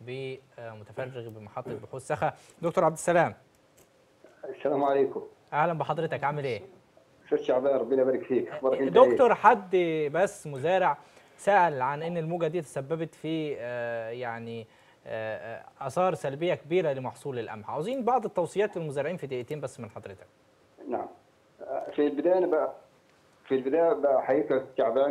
بمتفرغ بمحطه بحوث سخا دكتور عبد السلام السلام عليكم اهلا بحضرتك عامل ايه استاذ شعبان ربنا يبارك فيك اخبارك انت إيه؟ دكتور حد بس مزارع سأل عن ان الموجة دي تسببت في آه، يعني آه، آه، اثار سلبيه كبيره لمحصول القمح عاوزين بعض التوصيات للمزارعين في دقيقتين بس من حضرتك نعم آه، في البدايه انا بقى في البدايه بحييك يا أستاذ شعبان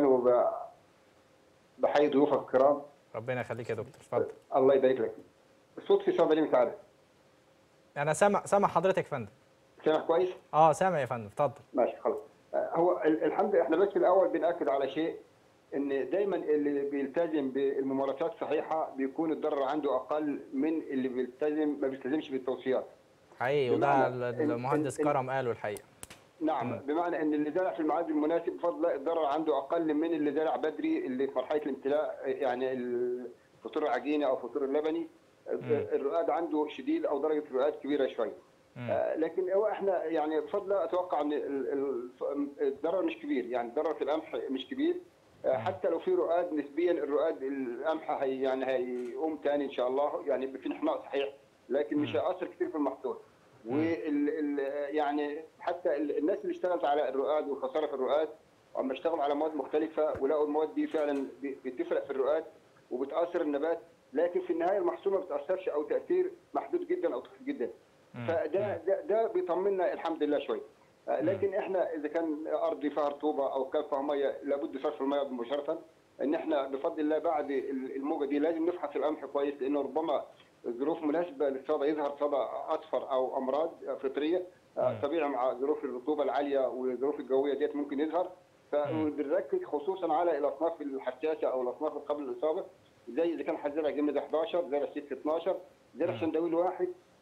وبحيي ضيوفك الكرام ربنا يخليك يا دكتور اتفضل الله يبارك لك الصوت في صعب عليه مساعده انا سامع سامع حضرتك يا فندم سامع كويس؟ اه سامع يا فندم اتفضل ماشي خلاص آه، هو ال- الحمد لله احنا بس في الاول بناكد على شيء ان دايما اللي بيلتزم بالممارسات الصحيحه بيكون الضرر عنده اقل من اللي بيلتزم ما بيلتزمش بالتوصيات حقيقي وده بمعنى ال- ال- المهندس ال- كرم قاله الحقيقه نعم مم. بمعنى ان اللي زرع في الميعاد المناسب بفضل الله الضرر عنده اقل من اللي زرع بدري اللي في مرحله الامتلاء يعني الفطور العجيني او الفطور اللبني الرقاد عنده شديد او درجه الرقاد كبيره شويه مم. آه، لكن هو احنا يعني بفضل الله اتوقع ان ال- ال- الضرر مش كبير يعني الضرر في القمح مش كبير آه، حتى لو في رقاد نسبيا الرقاد القمح هي يعني هيقوم تاني ان شاء الله يعني في انحناء صحيح لكن مش هياثر كتير في المحصول وال ال يعني حتى ال- الناس اللي اشتغلت على الرقاد والخساره في الرقاد اما اشتغلوا على مواد مختلفه ولقوا المواد دي فعلا ب- بتفرق في الرقاد وبتاثر النبات لكن في النهايه المحصول ما بتاثرش او تاثير محدود جدا او طفيف جدا فده ده, ده بيطمنا الحمد لله شويه آه، لكن احنا اذا كان ارض فيها رطوبه او كان فيها ميه لابد صرف الميه مباشره ان احنا بفضل الله بعد ال- الموجه دي لازم نفحص القمح كويس لانه ربما الظروف مناسبه للصدى يظهر صدى اصفر او امراض فطريه آه، طبيعي مع ظروف الرطوبه العاليه والظروف الجويه ديت ممكن يظهر فبنركز خصوصا على الاصناف الحساسه او الاصناف قبل الاصابه زي اذا كان هتزرع جمد 11 زرع 6 12 زرع شندويل واحد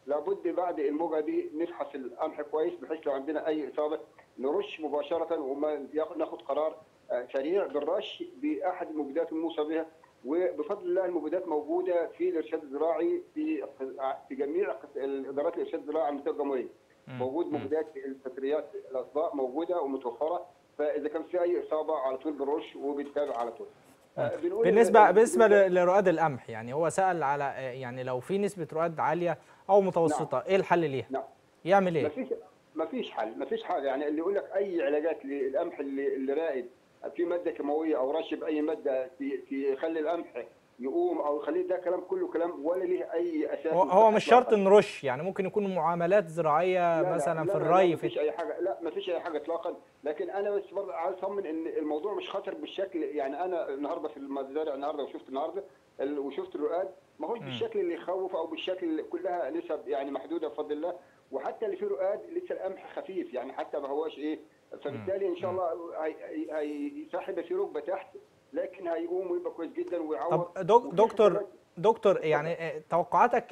لابد بعد الموجه دي نفحص القمح كويس بحيث لو عندنا اي اصابه نرش مباشره وما ياخد- ناخد قرار آه، سريع بالرش باحد المبيدات الموصى بها وبفضل الله المبيدات موجوده في الارشاد الزراعي في في جميع الادارات الارشاد الزراعي على مستوى الجمهوريه موجود مبيدات الفطريات الاصداء موجوده ومتوفره فاذا كان في اي اصابه على طول بنرش وبنتابع على طول آه، بنقول بالنسبه إن- بالنسبه ل- لرؤاد القمح يعني هو سال على آه، يعني لو في نسبه رؤاد عاليه او متوسطه ايه الحل ليها نعم يعمل ايه مفيش مفيش حل مفيش حاجه يعني اللي يقول لك اي علاجات للقمح اللي اللي رائد في ماده كيماويه او رش باي ماده في في يخلي القمح يقوم او يخليه ده كلام كله كلام ولا ليه اي اساس هو, هو مش شرط إطلاقاً. نرش يعني ممكن يكون معاملات زراعيه لا لا مثلا لا في لا الري لا في مفيش اي حاجه لا مفيش اي حاجه اطلاقا لكن انا بس برضه عايز اطمن ان الموضوع مش خطر بالشكل يعني انا النهارده في المزارع النهارده وشفت النهارده ال- وشفت الرؤاد ما هوش بالشكل اللي يخوف او بالشكل اللي كلها نسب يعني محدوده بفضل الله وحتى اللي فيه رؤاد لسه القمح خفيف يعني حتى ما هوش ايه فبالتالي ان شاء الله هي- هي- هيسحب في ركبه تحت لكن هيقوم ويبقى كويس جدا ويعوض طب دك- وفي دكتور حسابات- دكتور يعني آه، توقعاتك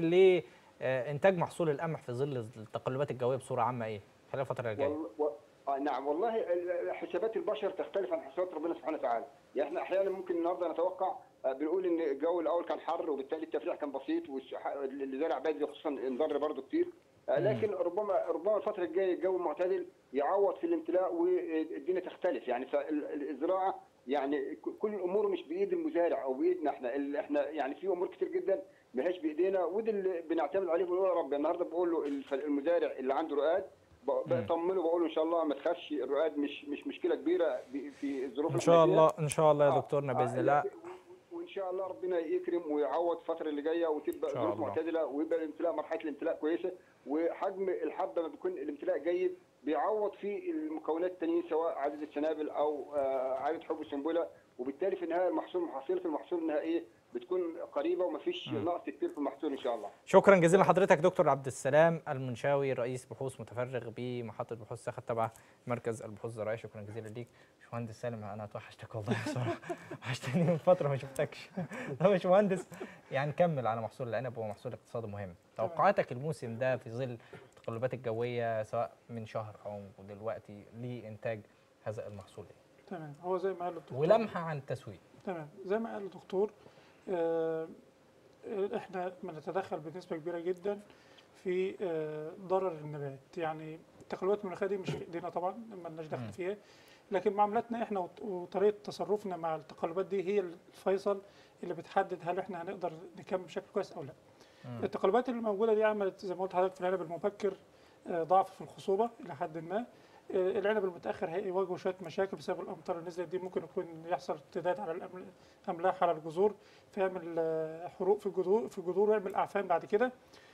لانتاج محصول القمح في ظل التقلبات الجويه بصوره عامه ايه خلال الفتره الجايه وال... و... آه نعم والله ال- حسابات البشر تختلف عن حسابات ربنا سبحانه وتعالى يعني احنا احيانا ممكن النهارده نتوقع آه، بنقول ان الجو الاول كان حر وبالتالي التفريع كان بسيط واللي زرع بادي خصوصا انضر برضه كتير آه، لكن ربما ربما الفتره الجايه الجو معتدل يعوض في الامتلاء والدنيا تختلف يعني فالزراعه يعني ك- كل الامور مش بايد المزارع او بايدنا احنا ال- احنا يعني في امور كتير جدا ما هيش بايدينا وده اللي بنعتمد عليه بنقول يا رب النهارده بقول له الف- المزارع اللي عنده رؤاد ب- بطمنه بقول له ان شاء الله ما تخافش الرؤاد مش مش مشكله كبيره ب- في الظروف ان شاء الحالية. الله ان شاء الله يا آه، دكتورنا آه، باذن الله لكن- وان شاء الله ربنا يكرم ويعوض الفتره اللي جايه وتبقى إن شاء ظروف الله. معتدله ويبقى الامتلاء مرحله الامتلاء كويسه وحجم الحبه ما بيكون الامتلاء جيد بيعوض في المكونات التانيين سواء عدد السنابل او آه، عدد حب السنبله وبالتالي في النهايه المحصول محصله المحصول النهائيه بتكون قريبه ومفيش نقص كتير في المحصول ان شاء الله. شكرا جزيلا لحضرتك دكتور عبد السلام المنشاوي رئيس بحوث متفرغ بمحطه بحوث سخت تبع مركز البحوث الزراعيه شكرا جزيلا ليك باشمهندس سالم انا اتوحشتك والله بصراحه وحشتني من فتره ما شفتكش طب يا باشمهندس يعني نكمل على محصول العنب وهو محصول اقتصادي مهم توقعاتك الموسم ده في ظل التقلبات الجويه سواء من شهر او دلوقتي لانتاج هذا المحصول إيه؟ تمام هو زي ما قال الدكتور ولمحه عن التسويق تمام زي ما قال الدكتور آه، آه، احنا بنتدخل بنسبه كبيره جدا في آه، ضرر النبات يعني التقلبات المناخيه دي مش في ايدينا طبعا ما لناش دخل فيها لكن معاملاتنا احنا وط- وطريقه تصرفنا مع التقلبات دي هي الفيصل اللي بتحدد هل احنا هنقدر نكمل بشكل كويس او لا التقلبات اللي موجوده دي عملت زي ما قلت لحضرتك في العنب المبكر آه، ضعف في الخصوبه الى حد ما آه، العنب المتاخر هيواجهه شويه مشاكل بسبب الامطار اللي نزلت دي ممكن يكون يحصل ارتداد على الأمل- الاملاح على الجذور فيعمل آه، حروق في الجذور في الجذور ويعمل اعفان بعد كده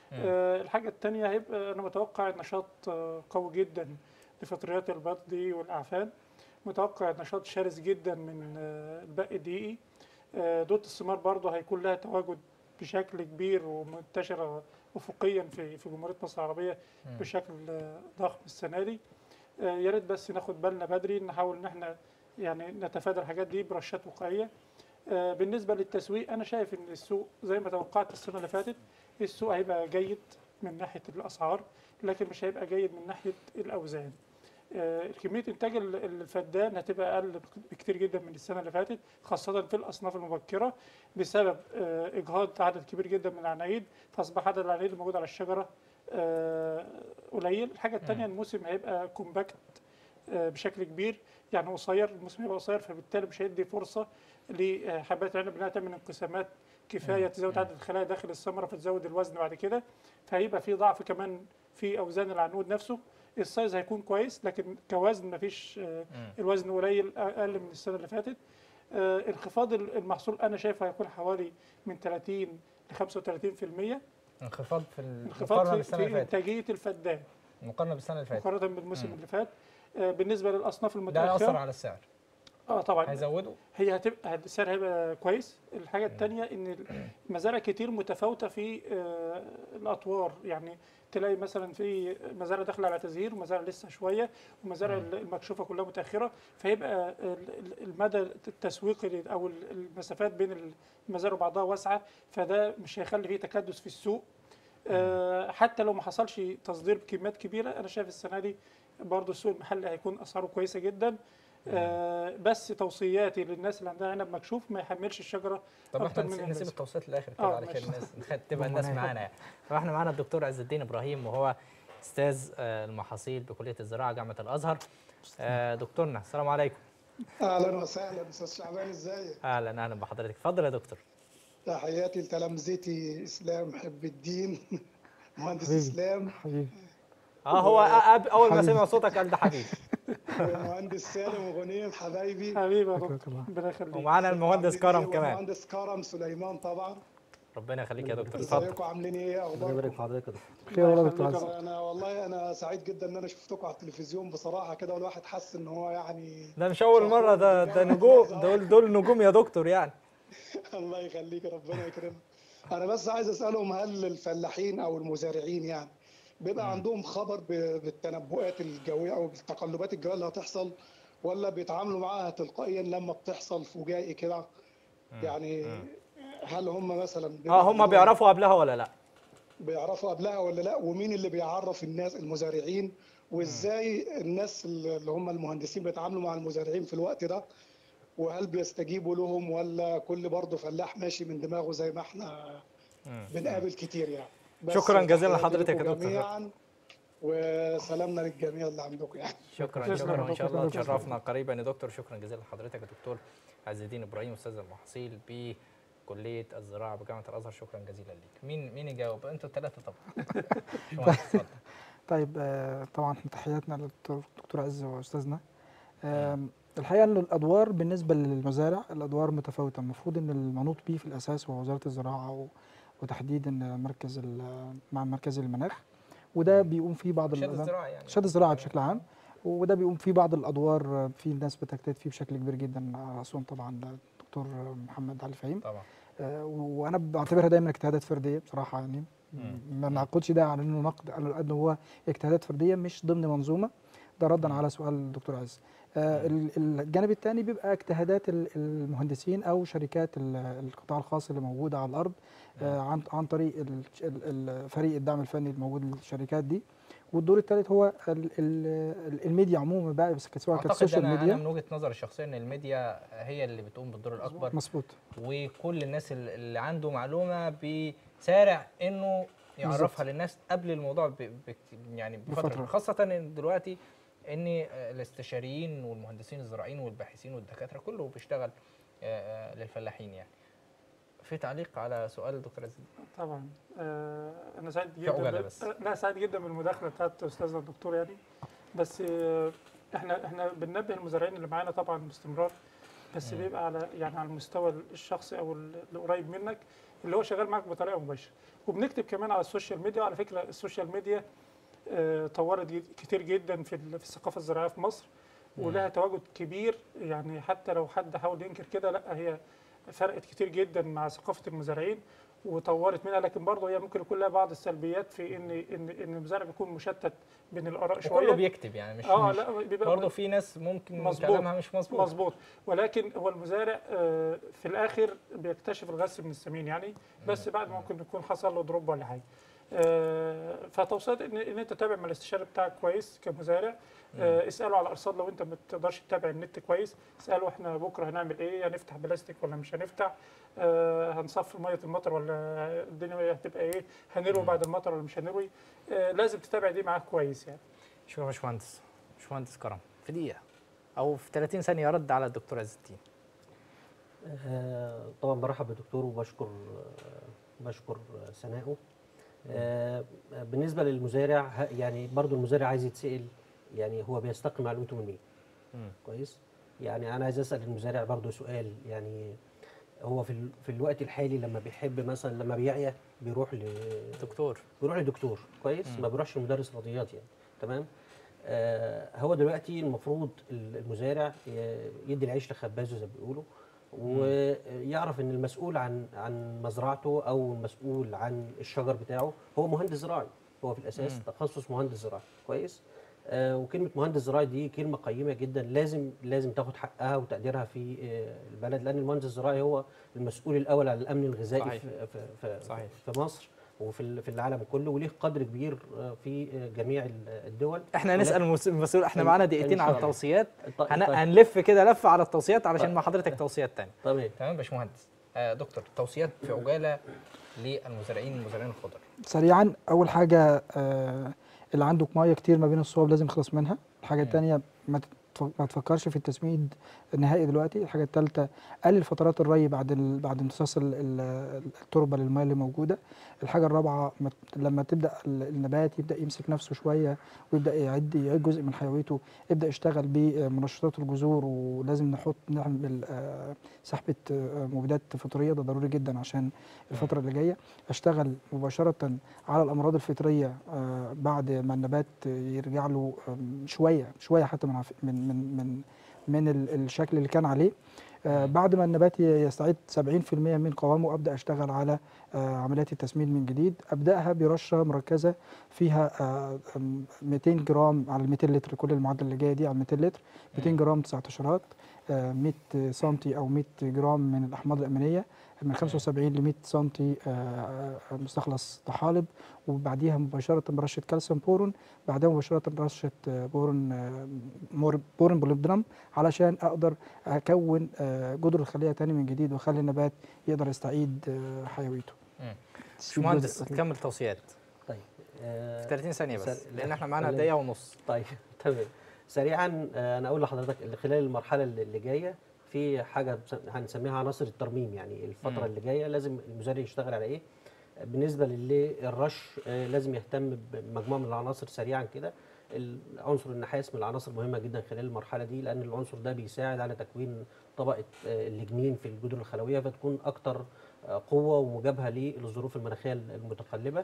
آه، الحاجه الثانيه هيبقى انا متوقع نشاط آه، قوي جدا لفطريات البيض دي والاعفان متوقع نشاط شرس جدا من آه، البق الدقيقي آه، دوت الثمار برضه هيكون لها تواجد بشكل كبير ومنتشره افقيا في في جمهوريه مصر العربيه بشكل آه، ضخم السنه دي آه، يا ريت بس ناخد بالنا بدري نحاول ان احنا يعني نتفادى الحاجات دي برشات وقائيه آه، بالنسبه للتسويق انا شايف ان السوق زي ما توقعت السنه اللي فاتت السوق هيبقى جيد من ناحيه الاسعار لكن مش هيبقى جيد من ناحيه الاوزان آه، كميه انتاج ال- الفدان هتبقى اقل بكتير جدا من السنه اللي فاتت خاصه في الاصناف المبكره بسبب آه، اجهاض عدد كبير جدا من العنايد فاصبح عدد العنايد الموجود على الشجره آه، قليل الحاجه الثانيه الموسم هيبقى كومباكت آه، بشكل كبير يعني قصير الموسم هيبقى قصير فبالتالي مش هيدي فرصه لحبات العنب انها تعمل انقسامات كفايه تزود عدد الخلايا داخل الثمره فتزود الوزن بعد كده فهيبقى في ضعف كمان في اوزان العنقود نفسه السايز هيكون كويس لكن كوزن مفيش آه، الوزن قليل اقل من السنه اللي فاتت آه، انخفاض المحصول انا شايفه هيكون حوالي من 30 ل 35% انخفاض في ال- انخفاض مقارنه في, بالسنه في اللي فاتت انتاجيه الفدان مقارنه بالسنه اللي فاتت مقارنه بالموسم اللي فات آه، بالنسبه للاصناف ده هيأثر المتاخره على السعر اه طبعا هيزوده هي هتبقى السعر هيبقى كويس الحاجه الثانيه ان المزارع كتير متفاوته في آه، الاطوار يعني تلاقي مثلا في مزارع داخله على تزهير ومزارع لسه شويه ومزارع المكشوفه كلها متاخره فيبقى ال- ال- المدى التسويقي او ال- المسافات بين المزارع وبعضها واسعه فده مش هيخلي فيه تكدس في السوق آه، حتى لو ما حصلش تصدير بكميات كبيره انا شايف السنه دي برضو السوق المحلي هيكون اسعاره كويسه جدا آه، بس توصياتي للناس اللي عندها عنب مكشوف ما يحملش الشجره طب أكتر احنا من نسيب, اللازم. نسيب التوصيات للاخر كده آه، علشان ماشي. الناس تبقى الناس معانا يعني فاحنا معانا الدكتور عز الدين ابراهيم وهو استاذ آه، المحاصيل بكليه الزراعه جامعه الازهر آه، دكتورنا السلام عليكم اهلا وسهلا استاذ شعبان ازيك اهلا اهلا بحضرتك اتفضل يا دكتور تحياتي لتلامذتي اسلام حب الدين مهندس حبيبي. اسلام حبيبي اه هو أب اول ما حبيبي. سمع صوتك قال ده حبيبي ومهندس سالم وغنيم حبايبي حبيبي يا شكرا دكتور الله. ربنا يخليك ومعانا المهندس كرم كمان مهندس كرم سليمان طبعا ربنا يخليك يا دكتور اتفضل ازيكم عاملين ايه ربنا يبارك اخباركم في حضرتك يا دكتور. خير والله الله دكتور يخليك عز يا انا والله انا سعيد جدا ان انا شفتكم على التلفزيون بصراحه كده والواحد حس ان هو يعني ده مش اول مره ده ده نجوم دول دول نجوم يا دكتور يعني الله يخليك ربنا يكرمك انا بس عايز اسالهم هل الفلاحين او المزارعين يعني بيبقى عندهم خبر ب- بالتنبؤات الجويه او بالتقلبات الجويه اللي هتحصل ولا بيتعاملوا معاها تلقائيا لما بتحصل فجائي كده يعني هل هم مثلا بيبقى اه هم عندهم- بيعرفوا قبلها ولا لا بيعرفوا قبلها ولا لا ومين اللي بيعرف الناس المزارعين وازاي الناس اللي هم المهندسين بيتعاملوا مع المزارعين في الوقت ده وهل بيستجيبوا لهم ولا كل برضه فلاح ماشي من دماغه زي ما احنا بنقابل كتير يعني بس شكراً جزيلا تحياتي لحضرتك يا لكم دكتور. جميعا وسلامنا للجميع اللي عندكم يعني شكرا تسلم شكرا يا وان شاء دكتور. الله تسلم. تشرفنا قريبا يا دكتور شكرا جزيلا لحضرتك يا دكتور عز الدين ابراهيم استاذ المحاصيل بكليه الزراعه بجامعه الازهر شكرا جزيلا ليك مين مين يجاوب انتوا الثلاثه طبعا باشمهندس، اتفضل. طيب آه، طبعا إحنا تحياتنا للدكتور دكتور عز واستاذنا آم، الحقيقه ان الادوار بالنسبه للمزارع الادوار متفاوته المفروض ان المنوط به في الاساس هو وزاره الزراعه و- وتحديدا مركز ال- مع مركز المناخ وده بيقوم فيه بعض شد الأدوار- الزراعه يعني شد الزراعه بشكل عام وده بيقوم فيه بعض الادوار آه، في ناس بتجتهد فيه بشكل كبير جدا على راسهم طبعا الدكتور محمد علي فهيم طبعا آه، وانا بعتبرها دايما اجتهادات فرديه بصراحه يعني ما نعقدش ده على انه نقد على قد هو اجتهادات فرديه مش ضمن منظومه ده ردا على سؤال الدكتور عز آه، ال- الجانب الثاني بيبقى اجتهادات ال- المهندسين او شركات ال- القطاع الخاص اللي موجوده على الارض آه، عن عن طريق ال- ال- ال- فريق الدعم الفني الموجود للشركات دي والدور الثالث هو ال- ال- الميديا عموما بقى بس سواء كانت اعتقد السوشيال انا انا ميديا من وجهه نظري الشخصيه ان الميديا هي اللي بتقوم بالدور الاكبر مظبوط وكل الناس ال- اللي عنده معلومه بيسارع انه يعرفها بالظبط. للناس قبل الموضوع ب... ب... يعني بفتره بفترة. خاصه ان دلوقتي ان الاستشاريين والمهندسين الزراعيين والباحثين والدكاتره كله بيشتغل آه، آه، للفلاحين يعني في تعليق على سؤال الدكتور عزيز طبعا آه، انا سعيد في جدا عجالة بال- بس. آه، لا سعيد جدا بالمداخله بتاعت استاذنا الدكتور يعني بس آه، احنا احنا بننبه المزارعين اللي معانا طبعا باستمرار بس بيبقى على يعني على المستوى الشخصي او اللي قريب منك اللي هو شغال معاك بطريقه مباشره وبنكتب كمان على السوشيال ميديا وعلى فكره السوشيال ميديا آه، طورت جد- كتير جدا في ال- في الثقافه الزراعيه في مصر ولها تواجد كبير يعني حتى لو حد حاول ينكر كده لا هي فرقت كتير جدا مع ثقافه المزارعين وطورت منها لكن برضه هي ممكن يكون لها بعض السلبيات في ان ان ان المزارع بيكون مشتت بين الاراء وكله شويه بيكتب يعني مش اه مش لا بيبقى برضه في ناس ممكن مظبوط. كلامها مش مظبوط مظبوط ولكن هو المزارع آه، في الاخر بيكتشف الغث من السمين يعني بس بعد ما ممكن يكون حصل له دروب ولا حاجه آه، فتوصيات ان ان انت تتابع مع الاستشاري بتاعك كويس كمزارع آه، اساله على الارصاد لو انت ما تقدرش تتابع النت كويس اساله احنا بكره هنعمل ايه هنفتح بلاستيك ولا مش هنفتح آه، هنصفي ميه المطر ولا الدنيا هتبقى ايه هنروي بعد المطر ولا مش هنروي آه، لازم تتابع دي معاك كويس يعني شوف يا باشمهندس باشمهندس كرم في دقيقه او في 30 ثانيه رد على الدكتور عز الدين آه، طبعا برحب بالدكتور وبشكر آه، بشكر آه، ثنائه آه، بالنسبه للمزارع ه- يعني برضو المزارع عايز يتسال يعني هو بيستقي معلومته من مين كويس يعني انا عايز اسال المزارع برضو سؤال يعني هو في ال- في الوقت الحالي لما بيحب مثلا لما بيعيا بيروح ل دكتور بيروح لدكتور كويس ما بيروحش لمدرس رياضيات يعني تمام آه هو دلوقتي المفروض المزارع ي- يدي العيش لخبازه زي ما بيقولوا ويعرف ان المسؤول عن عن مزرعته او المسؤول عن الشجر بتاعه هو مهندس زراعي هو في الاساس تخصص مهندس زراعي كويس آه وكلمه مهندس زراعي دي كلمه قيمه جدا لازم لازم تاخد حقها وتقديرها في آه البلد لان المهندس الزراعي هو المسؤول الاول عن الامن الغذائي صحيح. في في في, صحيح. في مصر وفي ال- في العالم كله وليه قدر كبير آه، في آه، جميع ال- الدول احنا هنسال المس- المسؤول احنا إن- معانا إن دقيقتين شاء على الله. التوصيات طيب- هن... طيب. هنلف كده لفه على التوصيات علشان طيب. مع حضرتك توصيات تانية تمام تمام يا باشمهندس آه دكتور توصيات في عجاله للمزارعين المزارعين الخضر سريعا اول حاجه آه، اللي عنده ميه كتير ما بين الصوب لازم يخلص منها الحاجه الثانيه ما تتف- ما تفكرش في التسميد النهائي دلوقتي الحاجه الثالثه قلل فترات الري بعد ال... بعد امتصاص ال... ال- التربه للميه اللي موجوده الحاجه الرابعه ما ت- لما تبدا ال- النبات يبدا يمسك نفسه شويه ويبدا يعد يعيد جزء من حيويته ابدا يشتغل بمنشطات الجذور ولازم نحط نعمل آه، سحبه آه، مبيدات فطريه ده ضروري جدا عشان الفتره اللي جايه اشتغل مباشره على الامراض الفطريه آه، بعد ما النبات يرجع له آم، شويه شويه حتى من عف- من من من من ال- الشكل اللي كان عليه آه، بعد ما النبات ي- يستعيد 70% من قوامه ابدا اشتغل على آه، عمليات التسميد من جديد ابداها برشه مركزه فيها آه، آم، 200 جرام على 200 لتر كل المعادله اللي جايه دي على 200 لتر 200 جرام 19 آه، 100 سنتي او 100 جرام من الاحماض الامينيه من 75 ل 100 سنتي آه، آه، مستخلص طحالب وبعديها مباشره برشه كالسيوم بورون بعدها مباشره رشه آه، بورون آه، مور- بورون بوليبدرام علشان اقدر اكون آه، جذر الخليه تاني من جديد واخلي النبات يقدر يستعيد آه، حيويته باشمهندس كمل توصيات طيب آه، في 30 ثانيه بس سر- لان احنا معانا خلينا- دقيقه ونص طيب تمام سريعا آه، انا اقول لحضرتك اللي خلال المرحله اللي اللي جايه في حاجه بس- هنسميها عناصر الترميم يعني الفتره مم. اللي جايه لازم المزارع يشتغل على ايه بالنسبه للرش آه، لازم يهتم بمجموعه من العناصر سريعا كده العنصر النحاس من العناصر المهمه جدا خلال المرحله دي لان العنصر ده بيساعد على تكوين طبقه آه، الليجنين في الجذور الخلويه فتكون اكتر آه، قوه ومجابهه للظروف المناخيه المتقلبه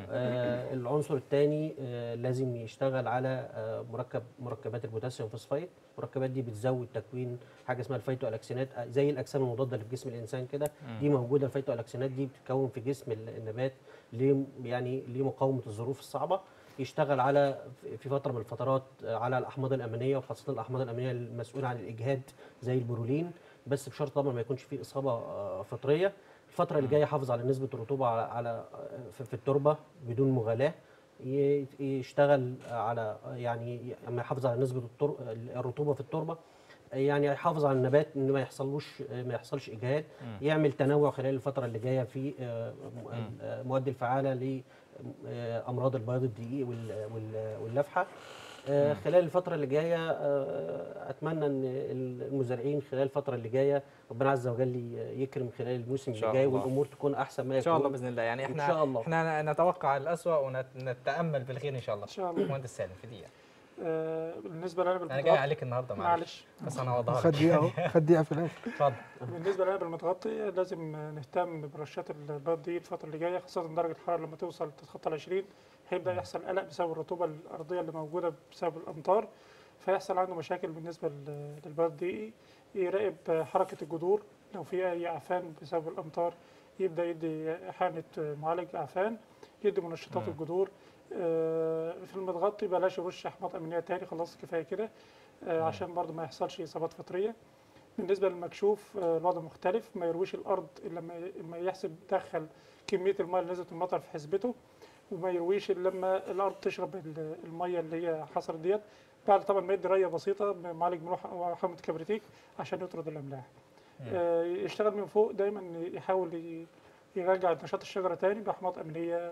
آه العنصر الثاني آه لازم يشتغل على آه مركب مركبات البوتاسيوم فوسفايد المركبات دي بتزود تكوين حاجه اسمها الفيتو الاكسينات آه، زي الاجسام المضاده اللي في جسم الانسان كده مم. دي موجوده الفيتو الاكسينات دي بتتكون في جسم ال- النبات ليه يعني لمقاومه الظروف الصعبه يشتغل على في فتره من الفترات آه، على الاحماض الامينيه وخاصه الاحماض الامينيه المسؤوله عن الاجهاد زي البرولين بس بشرط طبعا ما يكونش فيه اصابه آه، فطريه الفتره اللي جايه يحافظ على نسبه الرطوبه على على في في التربه بدون مغالاه ي- يشتغل على يعني اما يحافظ على نسبه التر- الرطوبه في التربه يعني يحافظ على النبات ان ما يحصلوش ما يحصلش اجهاد مم. يعمل تنوع خلال الفتره اللي جايه في آه، م- مم. المواد الفعاله لامراض البياض الدقيق وال- وال- واللفحه آه، مم. خلال الفترة اللي جاية آه، أتمنى إن المزارعين خلال الفترة اللي جاية ربنا عز وجل ي- يكرم خلال الموسم إن شاء اللي جاي الله. والأمور تكون أحسن ما ان شاء الله يكون. باذن الله يعني إن احنا شاء الله. احنا نتوقع الاسوء ونتامل بالخير ان شاء الله ان شاء الله مهندس سالم في دقيقه آه، بالنسبه للعنب انا جاي المتغطي عليك النهارده معلش معلش بس انا هوضحها خد دقيقه اهو خد دقيقه في الاخر اتفضل بالنسبه للعنب المتغطي لازم نهتم برشات البيض دي الفتره اللي جايه خاصه درجه الحراره لما توصل تتخطى ال 20 هيبدا يحصل قلق بسبب الرطوبه الارضيه اللي موجوده بسبب الامطار فيحصل عنده مشاكل بالنسبه لل- للبيض دي يراقب حركه الجذور لو في اي اعفان بسبب الامطار يبدا يدي حقنه معالج اعفان يدي منشطات مم. الجذور آه، في المتغطي بلاش يرش احماض امينيه تاني خلاص كفايه كده آه، عشان برضه ما يحصلش اصابات فطريه بالنسبه للمكشوف آه، الوضع مختلف ما يرويش الارض الا لما لما يحسب دخل كميه الميه اللي نزلت من المطر في حسبته وما يرويش الا لما الارض تشرب ال- الميه اللي هي حصلت ديت بعد طبعا ما يدي ريه بسيطه بمعالج ملوحه او حمض كبريتيك عشان يطرد الاملاح آه، يشتغل من فوق دايما يحاول ي- يرجع نشاط الشجره تاني باحماض امينيه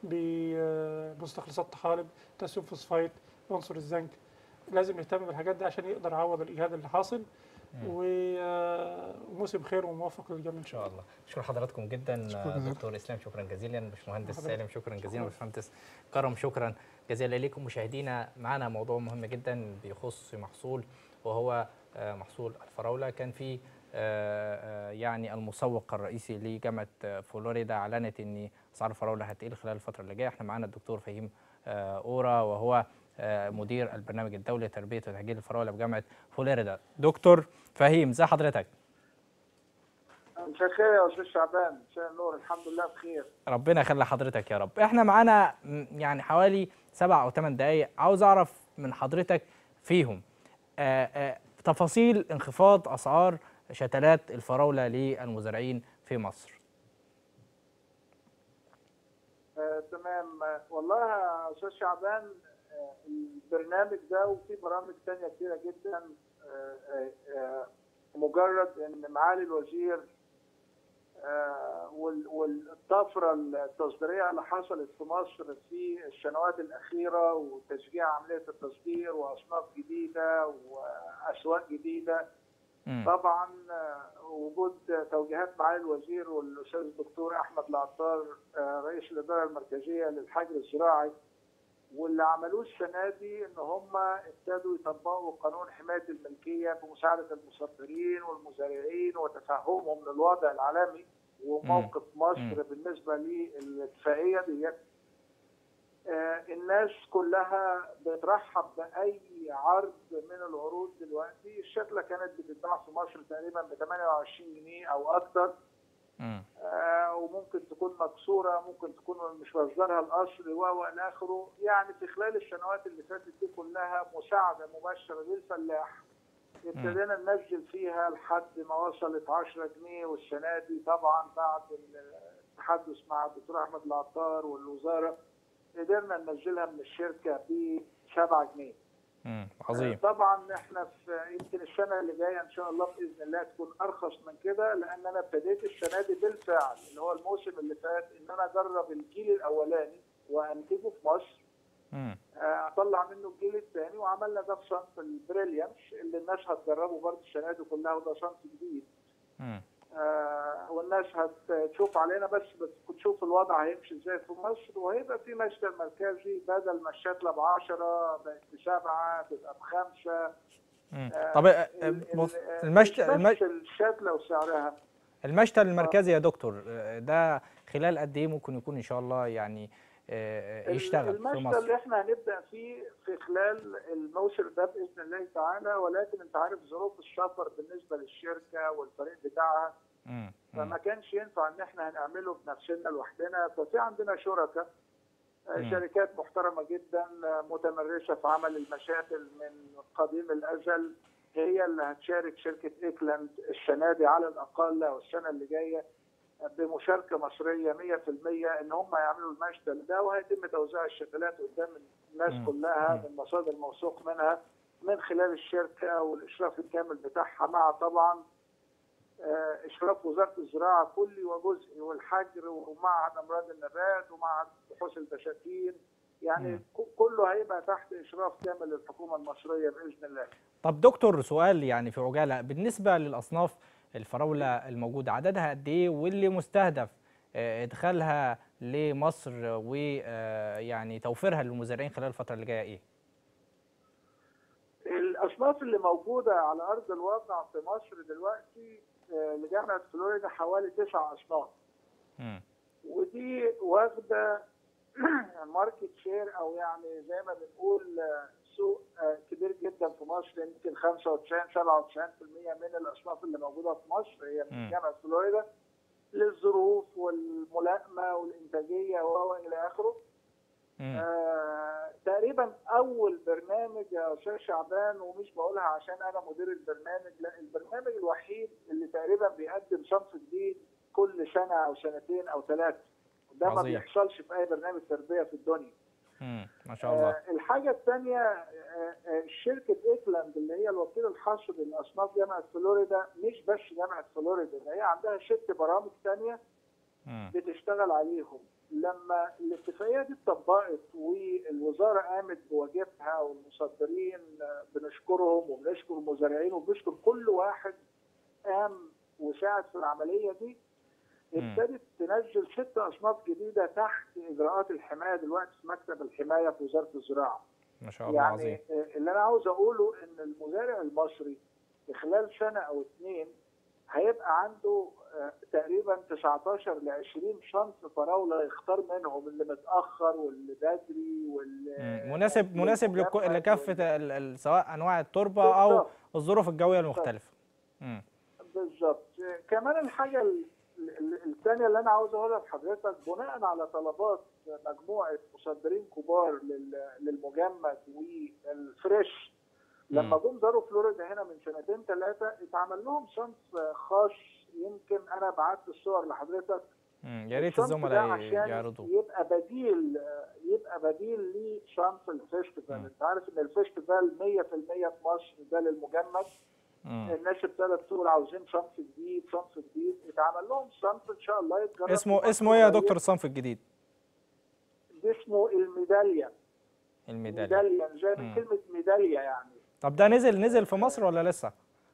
بمستخلصات طحالب تسيوم فوسفايد عنصر الزنك لازم يهتم بالحاجات دي عشان يقدر يعوض الاجهاد اللي حاصل و- آه، وموسم خير وموفق للجميع ان ان شاء الله اشكر حضراتكم جدا شكرا جزيلا. دكتور اسلام شكرا جزيلا باشمهندس حضرتك. سالم شكرا جزيلا شكرا. باشمهندس كرم شكرا جزيلا لكم مشاهدينا معنا موضوع مهم جدا بيخص محصول وهو آه، محصول الفراوله كان في آه، آه، يعني المسوق الرئيسي لجامعه آه، فلوريدا اعلنت ان اسعار الفراوله هتقل خلال الفتره اللي جايه احنا معانا الدكتور فهيم آه، اورا وهو آه، مدير البرنامج الدولي لتربيه وتهجير الفراوله بجامعه فلوريدا دكتور فهيم ازي حضرتك مساء الخير يا استاذ شعبان مساء النور الحمد لله بخير ربنا يخلي حضرتك يا رب احنا معانا م، يعني حوالي سبع او ثمان دقايق عاوز اعرف من حضرتك فيهم آآ آآ تفاصيل انخفاض اسعار شتلات الفراوله للمزارعين في مصر آه، تمام آه، والله يا استاذ شعبان آه، البرنامج ده وفي برامج تانية كتيرة جدا آه، آه، آه، مجرد ان معالي الوزير آه، وال- والطفرة التصديرية اللي حصلت في مصر في السنوات الأخيرة وتشجيع عملية التصدير وأصناف جديدة وأسواق جديدة مم. طبعا آه، وجود توجيهات معالي الوزير والاستاذ الدكتور احمد العطار آه، رئيس الاداره المركزيه للحجر الزراعي واللي عملوه السنه دي ان هم ابتدوا يطبقوا قانون حمايه الملكيه بمساعده المصدرين والمزارعين وتفهمهم للوضع العالمي وموقف مصر بالنسبه للاتفاقيه دي آه، الناس كلها بترحب باي عرض من العروض دلوقتي الشتله كانت بتتباع في مصر تقريبا ب 28 جنيه او اكتر مم. آه، وممكن تكون مكسوره ممكن تكون مش مصدرها الاصلي و و الى اخره يعني في خلال السنوات اللي فاتت دي كلها مساعده مباشره للفلاح ابتدينا ننزل فيها لحد ما وصلت 10 جنيه والسنه دي طبعا بعد التحدث مع الدكتور احمد العطار والوزاره قدرنا ننزلها من الشركه ب 7 جنيه مم. عظيم طبعا احنا في يمكن السنه اللي جايه ان شاء الله باذن الله تكون ارخص من كده لان انا ابتديت السنه دي بالفعل اللي هو الموسم اللي فات ان انا اجرب الجيل الاولاني وانتجه في مصر مم. آه، اطلع منه الجيل الثاني وعملنا ده في صنف البريليانس اللي الناس هتجربه برضه السنه دي كلها وده صنف جديد مم. آه، والناس هتشوف علينا بس بس تشوف الوضع هيمشي ازاي في مصر وهيبقى في مشتل مركزي بدل ما الشتله ب 10 بقت بسبعه تبقى بخمسه مم. آه، طب آه، ال- بص ال- المشت... مش المش... بس الشتله وسعرها المشتل المركزي يا دكتور آه، ده خلال قد ايه ممكن يكون ان شاء الله يعني آه، يشتغل في المشتل مصر اللي احنا هنبدا فيه في خلال الموسم ده باذن الله تعالى ولكن انت عارف ظروف السفر بالنسبه للشركه والفريق بتاعها مم. مم. فما كانش ينفع ان احنا هنعمله بنفسنا لوحدنا ففي عندنا شركاء آه، مم. شركات محترمه جدا آه، متمرسه في عمل المشاتل من قديم الازل هي اللي هتشارك شركه ايكلاند السنه دي على الاقل او السنه اللي جايه بمشاركه مصريه 100% ان هم يعملوا المشتل ده وهيتم توزيع الشتلات قدام الناس مم. كلها من مصادر موثوق منها من خلال الشركه والاشراف الكامل بتاعها مع طبعا آه، اشراف وزاره الزراعه كلي وجزئي والحجر ومعهد امراض النبات ومعهد بحوث البساتين يعني مم. ك- كله هيبقى تحت اشراف كامل للحكومه المصريه باذن الله. طب دكتور سؤال يعني في عجاله بالنسبه للاصناف الفراوله الموجوده عددها قد ايه واللي مستهدف آه، ادخالها لمصر ويعني توفيرها للمزارعين خلال الفتره اللي جايه ايه؟ الاصناف اللي موجوده على ارض الواقع في مصر دلوقتي آه، لجامعه فلوريدا حوالي تسع اصناف مم. ودي واخده ماركت شير او يعني زي ما بنقول آه، سوق آه، كبير جدا في مصر يمكن 95 97% من الاصناف اللي موجوده في مصر هي مم. من جامعه فلوريدا للظروف والملائمه والانتاجيه و الى اخره. مم. آه، تقريبا اول برنامج يا استاذ شعبان ومش بقولها عشان انا مدير البرنامج لا البرنامج الوحيد اللي تقريبا بيقدم صنف جديد كل سنه او سنتين او ثلاثه ده ما عظيم. بيحصلش في اي برنامج تربيه في الدنيا مم. ما شاء الله آه، الحاجه الثانيه شركه ايكلاند اللي هي الوكيل الخاص بالاصناف جامعه فلوريدا مش بس جامعه فلوريدا ده هي عندها ست برامج ثانيه مم. بتشتغل عليهم لما الاتفاقيه دي اتطبقت والوزاره قامت بواجبها والمصدرين آه، بنشكرهم وبنشكر المزارعين وبنشكر كل واحد قام وساعد في العمليه دي مم. ابتدت تنزل ست اصناف جديده تحت اجراءات الحمايه دلوقتي في مكتب الحمايه في وزاره الزراعه. ما شاء الله عظيم يعني آه، اللي انا عاوز اقوله ان المزارع المصري في خلال سنه او اثنين هيبقى عنده آه، تقريبا 19 ل 20 صنف فراوله يختار منهم اللي متاخر واللي بدري واللي مم. مناسب مناسب لكو- والمجمد لكافه ال- ال- سواء انواع التربه او بالظبط. الظروف الجويه المختلفه مم. بالظبط كمان الحاجه ال- ال- الثانيه اللي انا عاوز اقولها لحضرتك بناء على طلبات مجموعه مصدرين كبار لل- للمجمد والفريش لما مم. جم زاروا فلوريدا هنا من سنتين ثلاثه اتعمل لهم صنف خاص يمكن انا بعت الصور لحضرتك مم. يا ريت الصنف ده الزملاء عشان يعرضوا يبقى بديل يبقى بديل لصنف الفيستيفال انت عارف ان الفيستيفال 100% في مصر ده للمجمد مم. الناس ابتدت تقول عاوزين صنف جديد صنف جديد اتعمل لهم صنف ان شاء الله يتجرب في اسمه مصر اسمه ايه يا قريب. دكتور الصنف الجديد ده اسمه الميداليه الميداليه ميداليه زي مم. من كلمه ميداليه يعني طب ده نزل نزل في مصر ولا لسه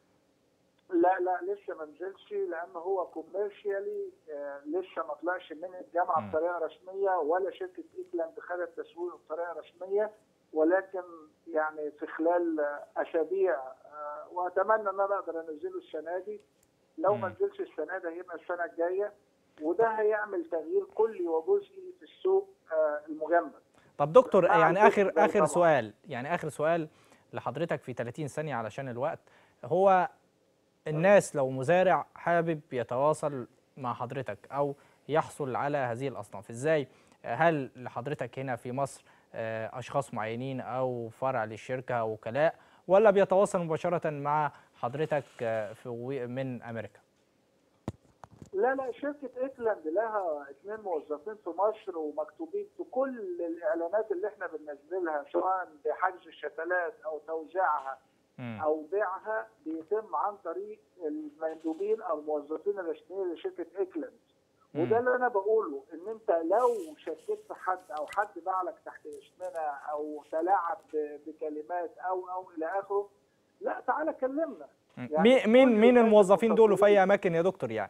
لا لا لسه ما نزلش لان هو كوميرشيالي لسه ما طلعش من الجامعه مم. بطريقه رسميه ولا شركه ايكلاند خدت تسويقه بطريقه رسميه ولكن يعني في خلال آه، اسابيع آه، واتمنى ان انا اقدر انزله السنه دي لو ما مم. نزلش السنه دي هيبقى السنه الجايه وده هيعمل تغيير كلي وجزئي في السوق آه، المجمد طب دكتور مع يعني اخر الفيستيفال اخر طبعاً. سؤال يعني اخر سؤال لحضرتك في 30 ثانيه علشان الوقت هو الناس لو مزارع حابب يتواصل مع حضرتك او يحصل على هذه الاصناف ازاي هل لحضرتك هنا في مصر آه، اشخاص معينين او فرع للشركه او وكلاء ولا بيتواصل مباشره مع حضرتك آه، في وي- من امريكا لا لا شركة ايكلاند لها اثنين موظفين في مصر ومكتوبين في كل الاعلانات اللي احنا بننزلها سواء بحجز الشتلات او توزيعها مم. او بيعها بيتم عن طريق المندوبين او الموظفين الرسميين لشركة ايكلاند وده اللي انا بقوله ان انت لو شكيت في حد او حد باع لك تحت اسمنا او تلاعب ب- بكلمات او او الى اخره لا تعالى كلمنا يعني مين مين كل مين الناس الموظفين دول وفي متصلين. اي اماكن يا دكتور يعني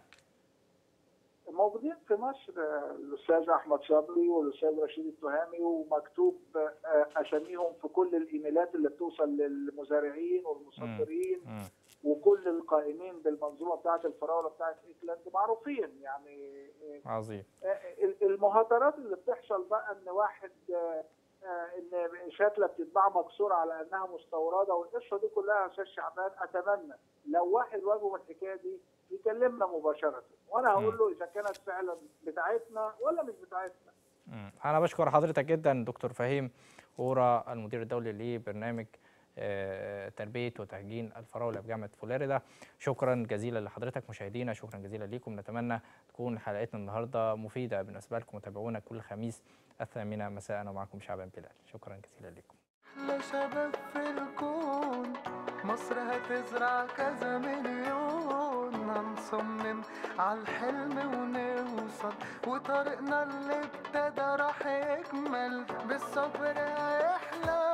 موجودين في مصر آه، الاستاذ احمد صبري والاستاذ رشيد التهامي ومكتوب آه، اساميهم في كل الايميلات اللي بتوصل للمزارعين والمصدرين مم. وكل القائمين بالمنظومه بتاعه الفراوله بتاعه ايكلاند معروفين يعني آه، عظيم آه، المهاترات اللي بتحصل بقى ان واحد آه، آه، ان شتله بتتباع مكسوره على انها مستورده والقصه دي كلها يا استاذ شعبان اتمنى لو واحد واجهه الحكايه دي يكلمنا مباشره وانا هقول له اذا كانت فعلا بتاعتنا ولا مش بتاعتنا مم. أنا بشكر حضرتك جدا دكتور فهيم هورا المدير الدولي لبرنامج آه، تربية وتهجين الفراولة بجامعة فلوريدا شكرا جزيلا لحضرتك مشاهدينا شكرا جزيلا ليكم نتمنى تكون حلقتنا النهاردة مفيدة بالنسبة لكم وتابعونا كل خميس الثامنة مساء ومعكم شعبان بلال شكرا جزيلا لكم أحلى شباب في الكون مصر هتزرع كذا مليون هنصمم عالحلم ونوصل وطريقنا اللي ابتدى راح يكمل بالصبر هيحلى